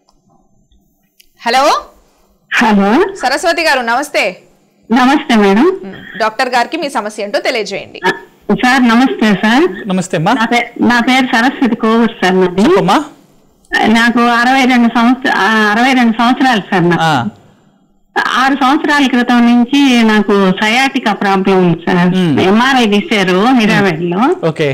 హలో హలో సరస్వతి గారు నమస్తే నమస్తే మేడం మ్, డాక్టర్ గారికి మీ సమస్య ఏంటో తెలియజేయండి సార్ నమస్తే సార్ నమస్తే అమ్మా నా పే- నా పేరు సరస్వతి కోవూరు సార్ నాది అమ్మా నాకు అరవై రెండు సంవత్సర ఆ, అరవై రెండు సంవత్సరాలు సార్ నాకు ఆ, ఆరు సంవత్సరాల క్రితం నుంచి నాకు సయాటికా ప్రాబ్లం ఉంది సార్ మ్మ్. ఎంఆర్ఐ తీశారు హైదరాబాద్ లో ఓకే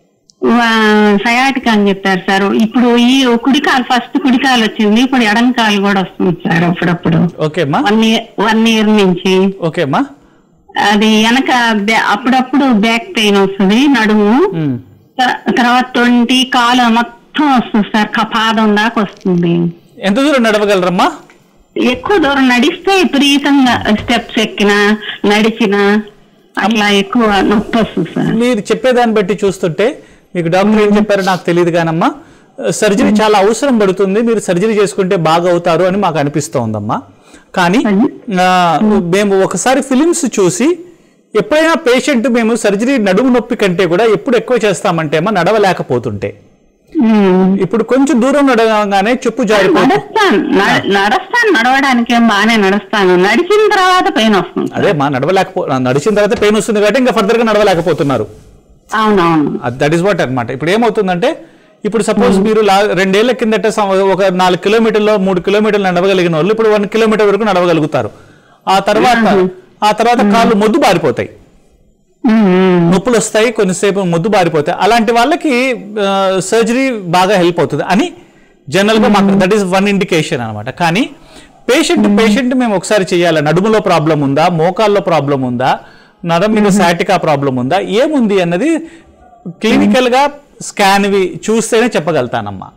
సయాటికా అని చెప్పారు సార్ ఇప్పుడు ఈ కుడికాలు ఫస్ట్ కుడికాలు వచ్చింది ఇప్పుడు ఎడం కాలు కూడా వస్తుంది సార్ అప్పుడప్పుడు ఓకే అమ్మా వన్ ఇయర్ వన్ ఇయర్ నుంచి ఓకే అమ్మా అది వెనక బ్యా- అప్పుడప్పుడు బ్యాక్ పెయిన్ వస్తుంది నడుము మ్. త- తర్వాత తొంటి కాలు మొత్తం వస్తుంది సార్ క- పాదం దాకా వస్తుంది ఎంత దూరం నడవగలరమ్మా ఎక్కువ దూరం నడిస్తే విపరీతంగా స్టెప్స్ ఎక్కినా నడిచినా అట్లా ఎక్కువ నొప్పి వస్తుంది సార్ మీరు చెప్పేదాన్ని బట్టి చూస్తుంటే మీకు డాక్టర్ ఏం చెప్పారో నాకు తెలియదు కానమ్మా సర్జరీ చాలా అవసరం పడుతుంది మీరు సర్జరీ చేసుకుంటే బాగా అవుతారు అని మాకు అనిపిస్తూ ఉందమ్మా కానీ ఆ, మేము ఒకసారి ఫిలిమ్స్ చూసి ఎప్పుడైనా పేషెంట్ మేము సర్జరీ నడుము నొప్పి కంటే కూడా ఎప్పుడు ఎక్కువ చేస్తామంటే అమ్మా నడవలేకపోతుంటే ఉమ్. ఇప్పుడు కొంచెం దూరం నడవగానే చెప్పు జారిపోతుంది నడుస్తాను నడ- నడుస్తాను నడవడానికి ఏం బాగానే నడుస్తాను నడిచిన తర్వాత పెయిన్ వస్తుంది అదే మా నడవలేకపో నడిచిన తర్వాత పెయిన్ వస్తుంది కాబట్టి ఇంకా ఫర్దర్ గా నడవలేకపోతున్నారు అవునవును దట్ ఈస్ వాట్ అన్నమాట ఇప్పుడు ఏమవుతుందంటే ఇప్పుడు సపోజ్ మీరు లా- రెండేళ్ల కిందట సం- ఒక నాలుగు కిలోమీటర్లు మూడు కిలోమీటర్లు నడవగలిగిన వాళ్ళు ఇప్పుడు వన్ కిలోమీటర్ వరకు నడవగలుగుతారు ఆ తర్వాత ఆ తర్వాత కాళ్ళు మొద్దు బారిపోతాయి ఉమ్, ఉమ్. నొప్పులు వస్తాయి కొన్నిసేపు మొద్దు బారిపోతాయి అలాంటి వాళ్ళకి సర్జరీ బాగా హెల్ప్ అవుతుంది అని జనరల్ గా మాకు దట్ ఈస్ వన్ ఇండికేషన్ అనమాట కానీ పేషెంట్ పేషెంట్ మేము ఒకసారి చేయాలి నడుములో ప్రాబ్లం ఉందా మోకాల్లో ప్రాబ్లం ఉందా నరం మీద సాటికా ప్రాబ్లం ఉందా ఏముంది అన్నది క్లినికల్ గా స్కాన్ వి చూస్తేనే చెప్పగలుగుతానమ్మా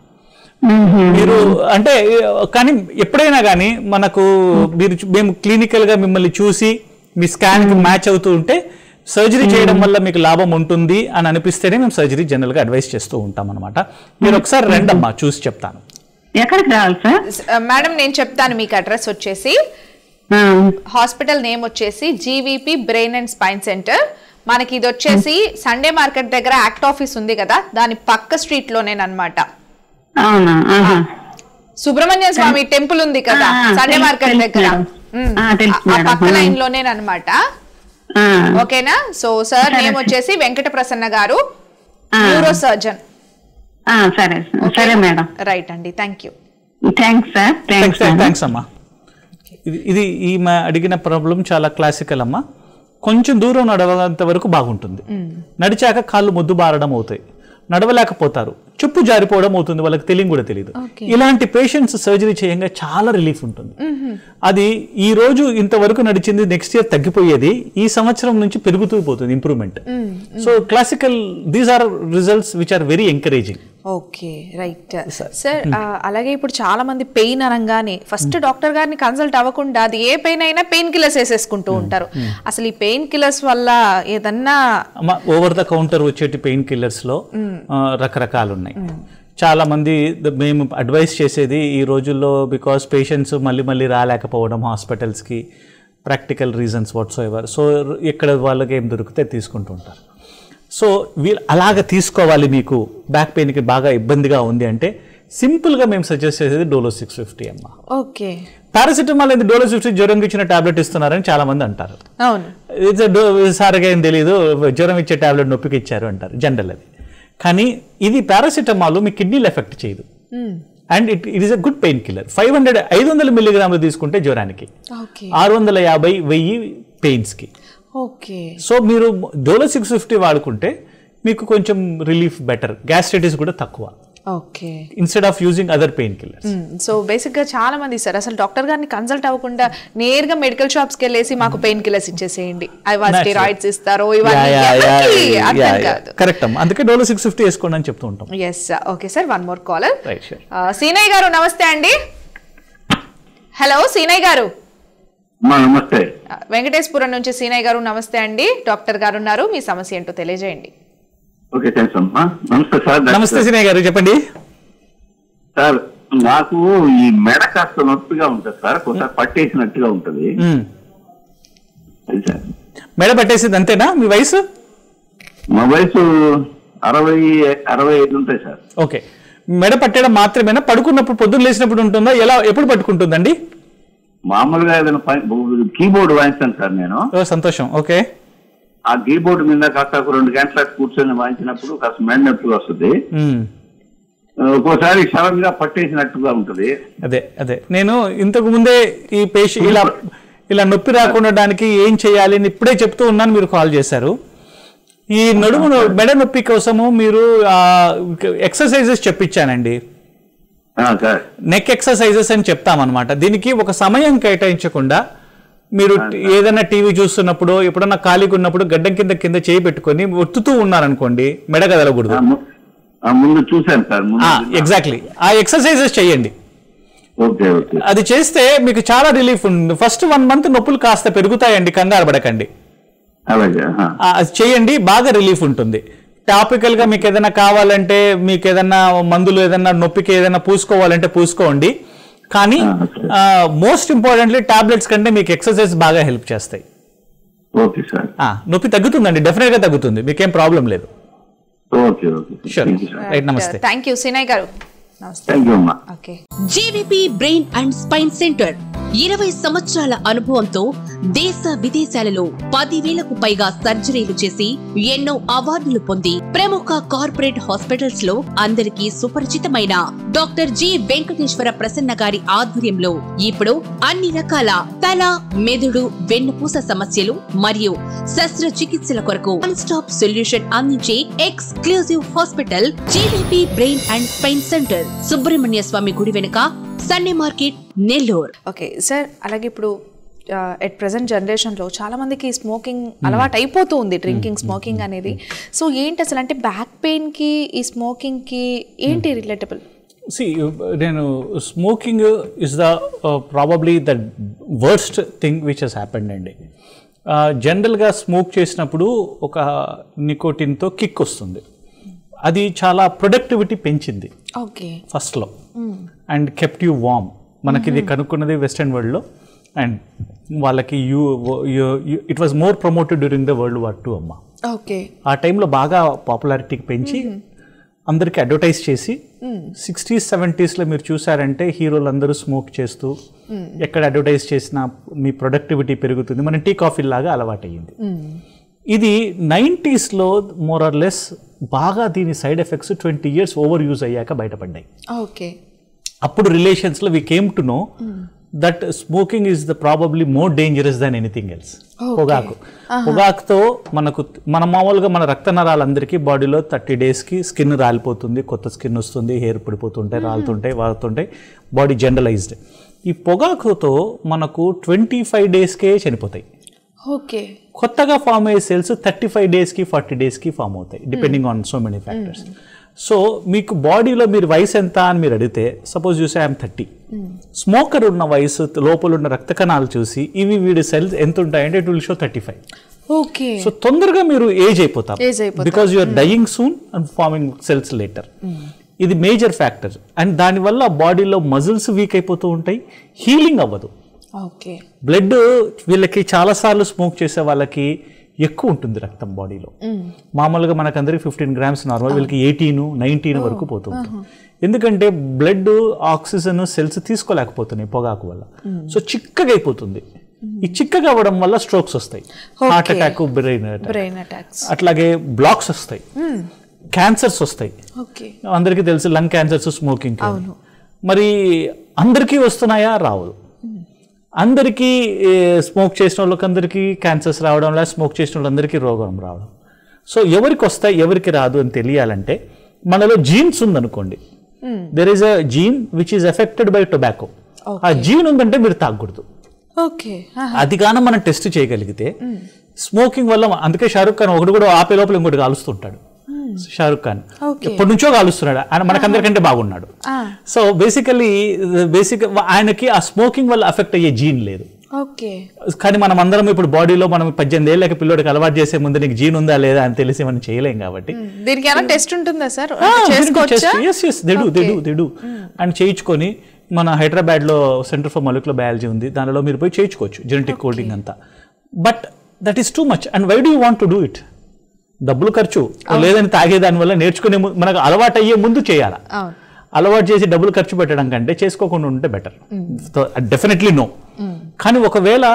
మీరు అంటే కానీ ఎప్పుడైనా కానీ మనకు మీరు చూ- మేము క్లినికల్ గా మిమ్మల్ని చూసి మీ స్కాన్ కి మ్యాచ్ అవుతూ ఉంటే సర్జరీ చేయడం వల్ల మీకు లాభం ఉంటుంది అని అనిపిస్తేనే మేము సర్జరీ జనరల్ గా అడ్వైస్ చేస్తూ ఉంటాం అనమాట మీరు ఒకసారి రండమ్మా చూసి చెప్తాను ఎక్కడికి రావాలి సార్ మేడం నేను చెప్తాను మీకు అడ్రస్ వచ్చేసి ఆ, హాస్పిటల్ నేమ్ వచ్చేసి GVP brain and spine centre మనకి ఇది వచ్చేసి సండే మార్కెట్ దగ్గర యాక్ట్ ఆఫీస్ ఉంది కదా దాని పక్క స్ట్రీట్ లోనేనమాట అవునా ఆహా. సుబ్రహ్మణ్య స్వామి టెంపుల్ ఉంది కదా ఆ, ఆ, సండే తెలుసు, మార్కెట్ తెలుసు దగ్గర మేడం. ఉమ్. ఆ, తెలుసు ఆ మేడం. పక్క ఆ. లైన్ లోనేనమాట ఆ, ఓకేనా సో సార్ నేమ్ వచ్చేసి వెంకట ప్రసన్న గారు ఆ. న్యూరో సర్జన్ ఆ, సరే సరే మేడం రైట్ అండి thank you thanks sir thanks madam. Thanks అమ్మా ఇది ఇది ఈమె అడిగిన ప్రాబ్లం చాలా క్లాసికల్ అమ్మా కొంచెం దూరం నడవనంత వరకు బాగుంటుంది నడిచాక కాళ్ళు మొద్దు బారడం అవుతాయి నడవలేకపోతారు చెప్పు జారిపోవడం అవుతుంది వాళ్ళకి తెలియని కూడా తెలియదు ఇలాంటి పేషెంట్స్ సర్జరీ చేయంగా చాలా రిలీఫ్ ఉంటుంది అది ఈ రోజు ఇంతవరకు నడిచింది నెక్స్ట్ ఇయర్ తగ్గిపోయేది ఈ సంవత్సరం నుంచి పెరుగుతూ పోతుంది improvement so classical these are results which are very encouraging okay right sir అలాగే ఇప్పుడు చాలా మంది పెయిన్ అనగానే ఫస్ట్ డాక్టర్ గారిని కన్సల్ట్ అవ్వకుండా అది ఏ పెయిన్ అయినా పెయిన్ కిల్లర్స్ వేసేసుకుంటూ ఉంటారు అసలు ఈ పెయిన్ కిల్లర్స్ వల్ల ఏదన్నా అమ్మ ఓవర్ ద కౌంటర్ వచ్చేటి పెయిన్ కిల్లర్స్ లో ఆ, రకరకాలు ఉన్నాయి చాలా మంది ద- మేము అడ్వైస్ చేసేది ఈ రోజుల్లో బికాస్ పేషెంట్స్ మళ్ళీ మళ్ళీ రాలేకపోవడం హాస్పిటల్స్కి practical reasons whatsoever so ఇక్కడ వాళ్ళకి ఏం దొరికితే తీసుకుంటూ ఉంటారు సో వీళ్ళు అలాగ తీసుకోవాలి మీకు బ్యాక్ పెయిన్కి బాగా ఇబ్బందిగా ఉంది అంటే సింపుల్గా మేము సజెస్ట్ చేసేది డోలో సిక్స్ ఫిఫ్టీ అమ్మ ఓకే పారాసిటమాల్ అనేది డోలో సిక్స్ ఫిఫ్టీ జ్వరంకి ఇచ్చిన టాబ్లెట్ ఇస్తున్నారని చాలా మంది అంటారు అవును ఇట్స్ డో సార్గా ఏం తెలియదు జ్వరం ఇచ్చే టాబ్లెట్ నొప్పికి ఇచ్చారు అంటారు జనరల్ అది కానీ ఇది పారాసిటమాల్ మీ కిడ్నీలు ఎఫెక్ట్ చేయదు and it it is a good painkiller five hundred ఐదు వందల మిల్లీగ్రాములు తీసుకుంటే జ్వరానికి ఓకే ఆరు వందల యాభై వెయ్యి పెయిన్స్కి ఓకే సో మీరు డోలో సిక్స్ ఫిఫ్టీ వాడుకుంటే మీకు కొంచెం రిలీఫ్ బెటర్ గ్యాస్ట్రైటిస్ కూడా తక్కువ okay instead of using other painkillers so basic గా చాలా మంది సార్ అసలు డాక్టర్ గారిని కన్సల్ట్ అవ్వకుండా నేరుగా మెడికల్ షాప్స్ కి వెళ్ళేసి మాకు పెయిన్ కిల్లర్స్ ఇచ్చేసేయండి అవి స్టెరాయిడ్స్ ఇస్తారో ఇవన్నీ ఎవరికీ అర్థం కాదు కరెక్ట్ అమ్మా అందుకే డోలో సిక్స్ ఫిఫ్టీ వేసుకోండి అని చెప్తూ ఉంటాం yes okay sir one more caller right sure Seenaiah గారు నమస్తే అండి హలో సీనయ్య గారు అమ్మా నమస్తే ఆ, వెంకటేశ్వరం నుంచి సీనయ్య గారు నమస్తే అండి డాక్టర్ గారు ఉన్నారు మీ సమస్య ఏంటో తెలియజేయండి ఓకే థ్యాంక్స్ అమ్మా నమస్తే సార్ నమస్తే సినయ్య గారు చెప్పండి సార్ నాకు ఈ మెడ కాస్త నొప్పిగా ఉంటుంది సార్ ఒకసారి పట్టేసినట్టుగా ఉంటుంది మ్మ్. అది సార్ మెడ పట్టేసింది అంతేనా మీ వయసు మా వయసు అరవై అరవై ఐదు ఉంటాయి సార్ ఓకే మెడ పట్టడం మాత్రమేనా పడుకున్నప్పుడు పొద్దున్న లేచినప్పుడు ఉంటుందా ఎలా ఎప్పుడు పట్టుకుంటుందండి మామూలుగా ఏదైనా పని- కీబోర్డ్ వాయించాను సార్ నేను ఓ సంతోషం ఓకే ఆ కీబోర్డ్ మీద కాస్త ఒక రెండు గంటల కూర్చొని వాయించినప్పుడు కాస్త మెడ నొప్పిగా వస్తుంది మ్మ్. ఒక్కోసారి సడన్ గా పట్టేసినట్టుగా ఉంటుంది అదే అదే నేను ఇంతకు ముందే ఈ పేషెంట్ ఇలా ఇలా నొప్పి రాకుండడానికి ఏం చేయాలి అని ఇప్పుడే చెప్తూ ఉన్నాను మీరు కాల్ చేశారు ఈ నడుము నొ- మెడ నొప్పి కోసము మీరు ఎక్సర్సైజెస్ చెప్పించానండి ఆ, సార్ నెక్ ఎక్సర్సైజెస్ అని చెప్తామన్నమాట దీనికి ఒక సమయం కేటాయించకుండా మీరు ఏదైనా టీవీ చూస్తున్నప్పుడు ఎప్పుడన్నా ఖాళీగా ఉన్నప్పుడు గడ్డం కింద కింద చేయి పెట్టుకొని ఒత్తుతూ ఉన్నారనుకోండి మెడ కదలకూడదు ఆ, ము- ఆ, ముందు చూశాను సార్ ముందు ఎగ్జాక్ట్లీ ఆ ఎక్సర్సైజెస్ చేయండి ఓకే ఓకే అది చేస్తే మీకు చాలా రిలీఫ్ ఉంటుంది ఫస్ట్ వన్ మంత్ నొప్పులు కాస్త పెరుగుతాయండి కంగారు పడకండి అలాగే ఆ. ఆ, అది చేయండి బాగా రిలీఫ్ ఉంటుంది టాపికల్ గా మీకు ఏదైనా కావాలంటే మీకు ఏదైనా మందులు ఏదైనా నొప్పికి ఏదైనా పూసుకోవాలంటే పూసుకోండి కానీ ఆ, okay. మోస్ట్ ఇంపార్టెంట్లీ టాబ్లెట్స్ కంటే మీకు ఎక్సర్సైజ్ బాగా హెల్ప్ చేస్తాయి ఓకే సార్ ఆ, నొప్పి తగ్గుతుందండి డెఫినెట్ గా తగ్గుతుంది మీకేం ప్రాబ్లం లేదు okay okay sure thank you sir right namaste thank you Seenaiah గారు నమస్తే థ్యాంక్ యూ అమ్మా okay JVP brain and spine centre ఇరవై సంవత్సరాల అనుభవంతో దేశ విదేశాలలో పదివేలకు పైగా సర్జరీలు చేసి ఎన్నో అవార్డులు పొంది ప్రముఖ కార్పొరేట్ హాస్పిటల్స్ లో అందరికీ సుపరిచితమైన డాక్టర్ జి వెంకటేశ్వర ప్రసన్న గారి ఆధ్వర్యంలో ఇప్పుడు అన్ని రకాల తల మెదడు వెన్నుపూస సమస్యలు మరియు శస్త్రచికిత్సల కొరకు వన్ స్టాప్ సొల్యూషన్ అందించే exclusive hospital JVP brain and spine centre Subrahmanya Swamy గుడి వెనుక Sunday market Nellore okay sir అలాగే ఇప్పుడు ఎట్ ప్రజెంట్ జనరేషన్లో చాలా మందికి స్మోకింగ్ అలవాటు అయిపోతూ ఉంది డ్రింకింగ్ స్మోకింగ్ అనేది సో ఏంటి అసలు అంటే బ్యాక్ పెయిన్కి ఈ స్మోకింగ్కి ఏంటి రిలేటబుల్ సి నేను smoking is the probably the worst thing which has happened అండి జనరల్గా స్మోక్ చేసినప్పుడు ఒక నికోటిన్తో కిక్ వస్తుంది అది చాలా ప్రొడక్టివిటీ పెంచింది ఓకే ఫస్ట్లో అండ్ కెప్ట్ యూ వామ్ మనకి ఇది కనుక్కున్నది వెస్టర్న్ వరల్డ్లో అండ్ వాళ్ళకి you it was more promoted during the world war two అమ్మ ఓకే ఆ టైంలో బాగా పాపులారిటీకి పెంచి అందరికి అడ్వర్టైజ్ చేసి సిక్స్టీస్ సెవెంటీస్లో మీరు చూసారంటే హీరోలు అందరూ స్మోక్ చేస్తూ ఎక్కడ అడ్వర్టైజ్ చేసినా మీ ప్రొడక్టివిటీ పెరుగుతుంది మన టీ కాఫీ లాగా అలవాటయ్యింది ఇది నైంటీస్లో మోర్ ఆర్ లెస్ బాగా దీని side effects twenty years over use అయ్యాక బయటపడ్డాయి ఓకే అప్పుడు రిలేషన్స్లో we came to know that smoking is the probably more dangerous than anything else పొగాకు పొగాకుతో మనకు మన మామూలుగా మన రక్త నరాలందరికీ బాడీలో థర్టీ డేస్కి స్కిన్ రాలిపోతుంది కొత్త స్కిన్ వస్తుంది హెయిర్ పడిపోతుంటాయి రాలుతుంటాయి వారుతుంటాయి బాడీ జనరలైజ్డ్ ఈ పొగాకుతో మనకు ట్వంటీ ఫైవ్ డేస్కే చనిపోతాయి ఓకే కొత్తగా ఫామ్ అయ్యే సెల్స్ థర్టీ ఫైవ్ డేస్కి ఫార్టీ డేస్కి ఫామ్ అవుతాయి depending on so many factors so మీకు బాడీలో మీరు వయసు ఎంత అని మీరు అడిగితే సపోజ్ చూసే ఐఎమ్ థర్టీ స్మోకర్ ఉన్న వయసు లోపల ఉన్న రక్త కణాలు చూసి ఇవి వీడి సెల్స్ ఎంత ఉంటాయంటే it will show thirty five okay so తొందరగా మీరు ఏజ్ అయిపోతారు Age అయిపోతారు. Because you're dying soon and forming cells later ఇది మేజర్ ఫ్యాక్టర్ అండ్ దానివల్ల బాడీలో మజిల్స్ వీక్ అయిపోతూ ఉంటాయి హీలింగ్ అవ్వదు ఓకే బ్లడ్ వీళ్ళకి చాలాసార్లు స్మోక్ చేసే వాళ్ళకి ఎక్కువ ఉంటుంది రక్తం బాడీలో మామూలుగా మనకందరికి ఫిఫ్టీన్ గ్రామ్స్ నార్మల్ వీళ్ళకి ఎయిటీన్ నైన్టీన్ వరకు పోతుంది ఎందుకంటే బ్లడ్ ఆక్సిజన్ సెల్స్ తీసుకోలేకపోతున్నాయి పొగాకు వల్ల సో చిక్కగా అయిపోతుంది ఈ చిక్కగా అవ్వడం వల్ల స్ట్రోక్స్ వస్తాయి heart attack brain brain attacks అట్లాగే బ్లాక్స్ వస్తాయి క్యాన్సర్స్ వస్తాయి ఓకే అందరికీ తెలుసు లంగ్ క్యాన్సర్స్ స్మోకింగ్ మరి అందరికీ వస్తున్నాయా రావు అందరికీ స్మోక్ చేసిన వాళ్ళకి అందరికీ క్యాన్సర్స్ రావడం లేదా స్మోక్ చేసిన వాళ్ళందరికీ రోగం రావడం సో ఎవరికి వస్తాయి ఎవరికి రాదు అని తెలియాలంటే మనలో జీన్స్ ఉందనుకోండి there is a gene which is affected by tobacco ఆ జీన్ ఉందంటే మీరు తాగకూడదు ఓకే అది కాన మనం టెస్ట్ చేయగలిగితే స్మోకింగ్ వల్ల అందుకే షారుఖ్ ఖాన్ ఒకటి కూడా ఆపే లోపల ఇంకోటి కాలుస్తుంటాడు షారుఖ్ ఖాన్ Okay. ఎప్పటి నుంచో కాలుస్తున్నాడు ఆయన మనకందరికంటే బాగున్నాడు సో బేసికలీ బేసిక్ ఆయనకి ఆ స్మోకింగ్ వల్ల అఫెక్ట్ అయ్యే జీన్ లేదు ఓకే కానీ మనం అందరం ఇప్పుడు బాడీలో మనం పద్దెనిమిది ఏళ్ళకి పిల్లోడికి అలవాటు చేసే ముందు నీకు జీన్ ఉందా లేదా అని తెలిసి మనం చేయలేం కాబట్టి దీనికి ఏమైనా టెస్ట్ ఉంటుందా సార్ చేసుకోవచ్చా ఎస్ ఎస్ దెడు దెడు దెడు అండ్ చేయించుకొని మన హైదరాబాద్లో సెంటర్ ఫర్ మొలిక్యులర్ బయాలజీ ఉంది దానిలో మీరు పోయి చేయించుకోవచ్చు జెనెటిక్ కోడింగ్ అంతా but that is too much and why do want to do it డబ్బులు ఖర్చు లేదని తాగేదాని వల్ల నేర్చుకునే ము- మనకు అలవాటు అయ్యే ముందు చేయాలి అవును అలవాటు చేసి డబ్బులు ఖర్చు పెట్టడం కంటే చేసుకోకుండా ఉంటే బెటర్ డెఫినెట్లీ నో కానీ ఒకవేళ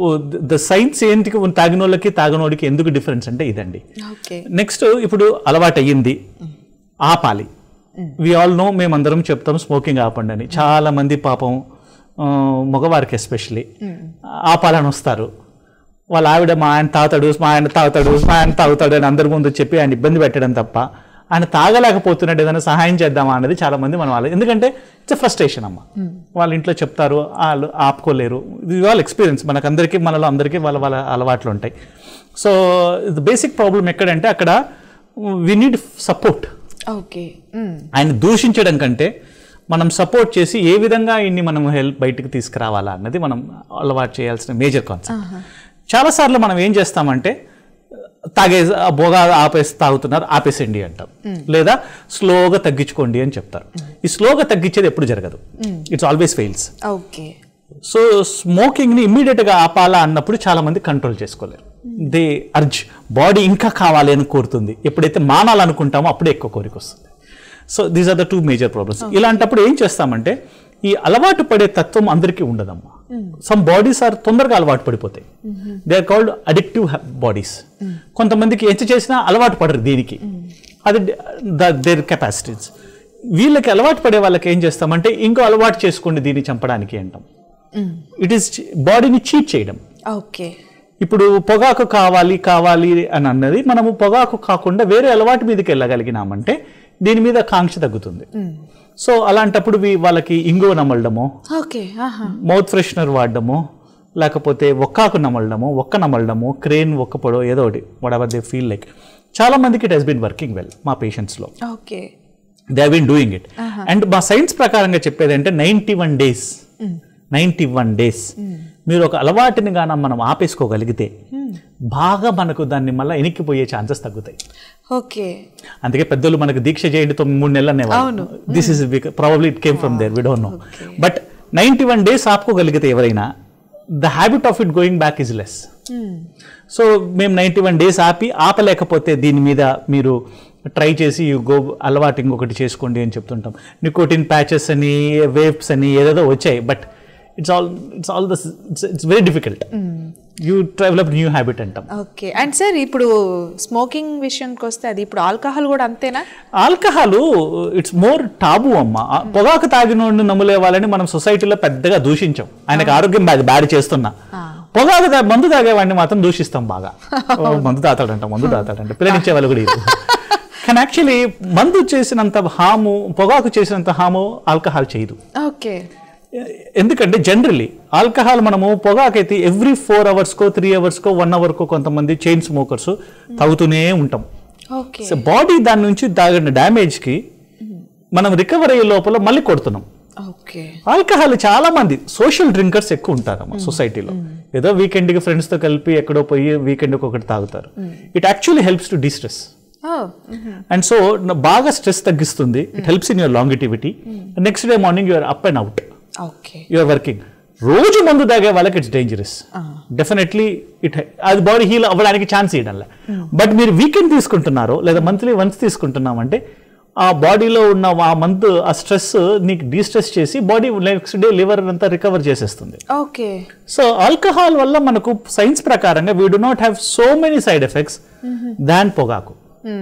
ద సైన్స్ ఏంటికి తాగిన వాళ్ళకి తాగినోడికి ఎందుకు డిఫరెన్స్ అంటే ఇదండి ఓకే నెక్స్ట్ ఇప్పుడు అలవాటు అయ్యింది ఆపాలి వి ఆల్ నో మేమందరం చెప్తాం స్మోకింగ్ ఆపండి అని చాలా మంది పాపం ఆ, మగవారికి ఎస్పెషలీ ఆపాలని వస్తారు వాళ్ళ ఆవిడ మా ఆయన తాగుతాడు మా ఆయన తాగుతాడు మా ఆయన తాగుతాడు అని అందరి ముందు చెప్పి ఆయన ఇబ్బంది పెట్టడం తప్ప ఆయన తాగలేకపోతున్నట్టు ఏదైనా సహాయం చేద్దామా అనేది చాలా మంది మనం వాళ్ళు ఎందుకంటే ఇట్స్ ఫ్రస్ట్రేషన్ అమ్మ వాళ్ళ ఇంట్లో చెప్తారు వాళ్ళు ఆపుకోలేరు ఇది వాళ్ళ ఎక్స్పీరియన్స్ మనకందరికీ మనలో అందరికీ వాళ్ళ వాళ్ళ అలవాట్లు ఉంటాయి సో బేసిక్ ప్రాబ్లం ఎక్కడంటే అక్కడ వి నీడ్ సపోర్ట్ ఓకే ఆయన దూషించడం కంటే మనం సపోర్ట్ చేసి ఏ విధంగా ఇన్ని మనం హెల్ప్ బయటికి తీసుకురావాలా అన్నది మనం అలవాటు చేయాల్సిన మేజర్ కాన్సెప్ట్ చాలాసార్లు మనం ఏం చేస్తామంటే తాగే ఆ బోగా ఆపేసి తాగుతున్నారు ఆపేసేయండి అంటాం లేదా స్లోగా తగ్గించుకోండి అని చెప్తారు ఈ స్లోగా తగ్గించేది ఎప్పుడు జరగదు it's always fails okay so స్మోకింగ్ని ఇమ్మీడియట్గా ఆపాలా అన్నప్పుడు చాలా మంది కంట్రోల్ చేసుకోలేరు దే అర్జ్ బాడీ ఇంకా కావాలి అని కోరుతుంది ఎప్పుడైతే మానాలనుకుంటామో అప్పుడే ఎక్కువ కోరిక వస్తుంది so these are the two major problems ఇలాంటప్పుడు ఏం చేస్తామంటే ఈ అలవాటు పడే తత్వం అందరికీ ఉండదమ్మా సమ్ బాడీస్ ఆర్ తొందరగా అలవాటు పడిపోతాయి they are called addictive bodies కొంతమందికి ఎంత చేసినా అలవాటు పడరు దీనికి అది దేర్ కెపాసిటీస్ వీళ్ళకి అలవాటు పడే వాళ్ళకి ఏం చేస్తామంటే ఇంకో అలవాటు చేసుకోండి దీన్ని చంపడానికి అంటాం ఇట్ ఈస్ బాడీని చీట్ చేయడం ఓకే ఇప్పుడు పొగాకు కావాలి కావాలి అని అన్నది మనము పొగాకు కాకుండా వేరే అలవాటు మీదకి వెళ్ళగలిగినామంటే దీని మీద కాంక్ష తగ్గుతుంది సో అలాంటప్పుడు వీ- వాళ్ళకి ఇంగో నమలడమో ఓకే ఆహా మౌత్ ఫ్రెషనర్ వాడడము లేకపోతే ఒక్కాకు నమలడము ఒక్క నమలడము క్రేన్ ఒక్క పొడో ఏదో ఒకటి whatever they feel like చాలా మందికి it has been working well మా పేషెంట్స్లో okay they been doing it and మా సైన్స్ ప్రకారంగా చెప్పేది అంటే ninety one days ninety one days మీరు ఒక అలవాటుని గాన మనం ఆపేసుకోగలిగితే బాగా మనకు దాన్ని మళ్ళీ ఎనిక్కిపోయే ఛాన్సెస్ తగ్గుతాయి ఓకే అందుకే పెద్దలు మనకు దీక్ష చేయండి తొమ్మిది మూడు నెలలు అనేవాళ్ళు this is probably it came from there we don't know but ninety one days ఆపుకోగలిగితే ఎవరైనా the habit of it going back is less so మేము నైంటీ వన్ డేస్ ఆపి ఆపలేకపోతే దీని మీద మీరు ట్రై చేసి గో అలవాటు ఇంకొకటి చేసుకోండి అని చెప్తుంటాం నికోటిన్ ప్యాచెస్ అని వేవ్స్ అని ఏదేదో వచ్చాయి but it's all it's all thus it's very difficult you develop new habit అంటాం ఓకే అండ్ సార్ ఇప్పుడు స్మోకింగ్ విషయానికి వస్తే అది ఇప్పుడు ఆల్కహాల్ కూడా అంతేనా ఆల్కహాల్ ఇట్స్ మోర్ టాబు అమ్మ ఆ పొగాకు తాగినోడిని నమ్ములే వాళ్ళని మనం సొసైటీలో పెద్దగా దూషించాం ఆయనకు ఆరోగ్యం బాగా బ్యాడ్ చేస్తున్నా పొగాకు తా- మందు తాగేవాడిని మాత్రం దూషిస్తాం బాగా ఓ, మందు తాతాడంట మందు తాతాడంట పిల్లనిచ్చే వాళ్ళు కూడా ఇది కానీ యాక్చువల్లీ మందు చేసినంత హాము పొగాకు చేసినంత హాము ఆల్కహాల్ చేయదు ఓకే ఎందుకంటే జనరలీ ఆల్కహాల్ మనము పొగాకైతే ఎవ్రీ ఫోర్ అవర్స్కో త్రీ అవర్స్కో వన్ అవర్కో కొంతమంది చైన్ స్మోకర్స్ తాగుతూనే ఉంటాం ఓకే సో బాడీ దాని నుంచి తాగిన డ్యామేజ్కి మనం రికవర్ అయ్యే లోపల మళ్ళీ కొడుతున్నాం ఓకే ఆల్కహాల్ చాలా మంది సోషల్ డ్రింకర్స్ ఎక్కువ ఉంటారమ్మ సొసైటీలో ఏదో వీకెండ్కి ఫ్రెండ్స్తో కలిపి ఎక్కడో పోయి వీకెండ్కి ఒకటి తాగుతారు it actually helps to destress and so బాగా స్ట్రెస్ తగ్గిస్తుంది it helps in your longevity next day morning you're up and out okay you're working రోజు మందు తాగే వాళ్ళకి ఇట్స్ డేంజరస్ డెఫినెట్లీ ఇట్ అది బాడీ హీల్ అవ్వడానికి ఛాన్స్ ఇవ్వడంలే బట్ మీరు వీకెండ్ తీసుకుంటున్నారో లేదా మంత్లీ వన్స్ తీసుకుంటున్నామంటే ఆ బాడీలో ఉన్న ఆ మంత్ ఆ స్ట్రెస్ నీకు డీస్ట్రెస్ చేసి బాడీ నెక్స్ట్ డే లివర్ అంతా రికవర్ చేసేస్తుంది ఓకే సో ఆల్కహాల్ వల్ల మనకు సైన్స్ ప్రకారంగా we do not have so many side effects than పొగాకు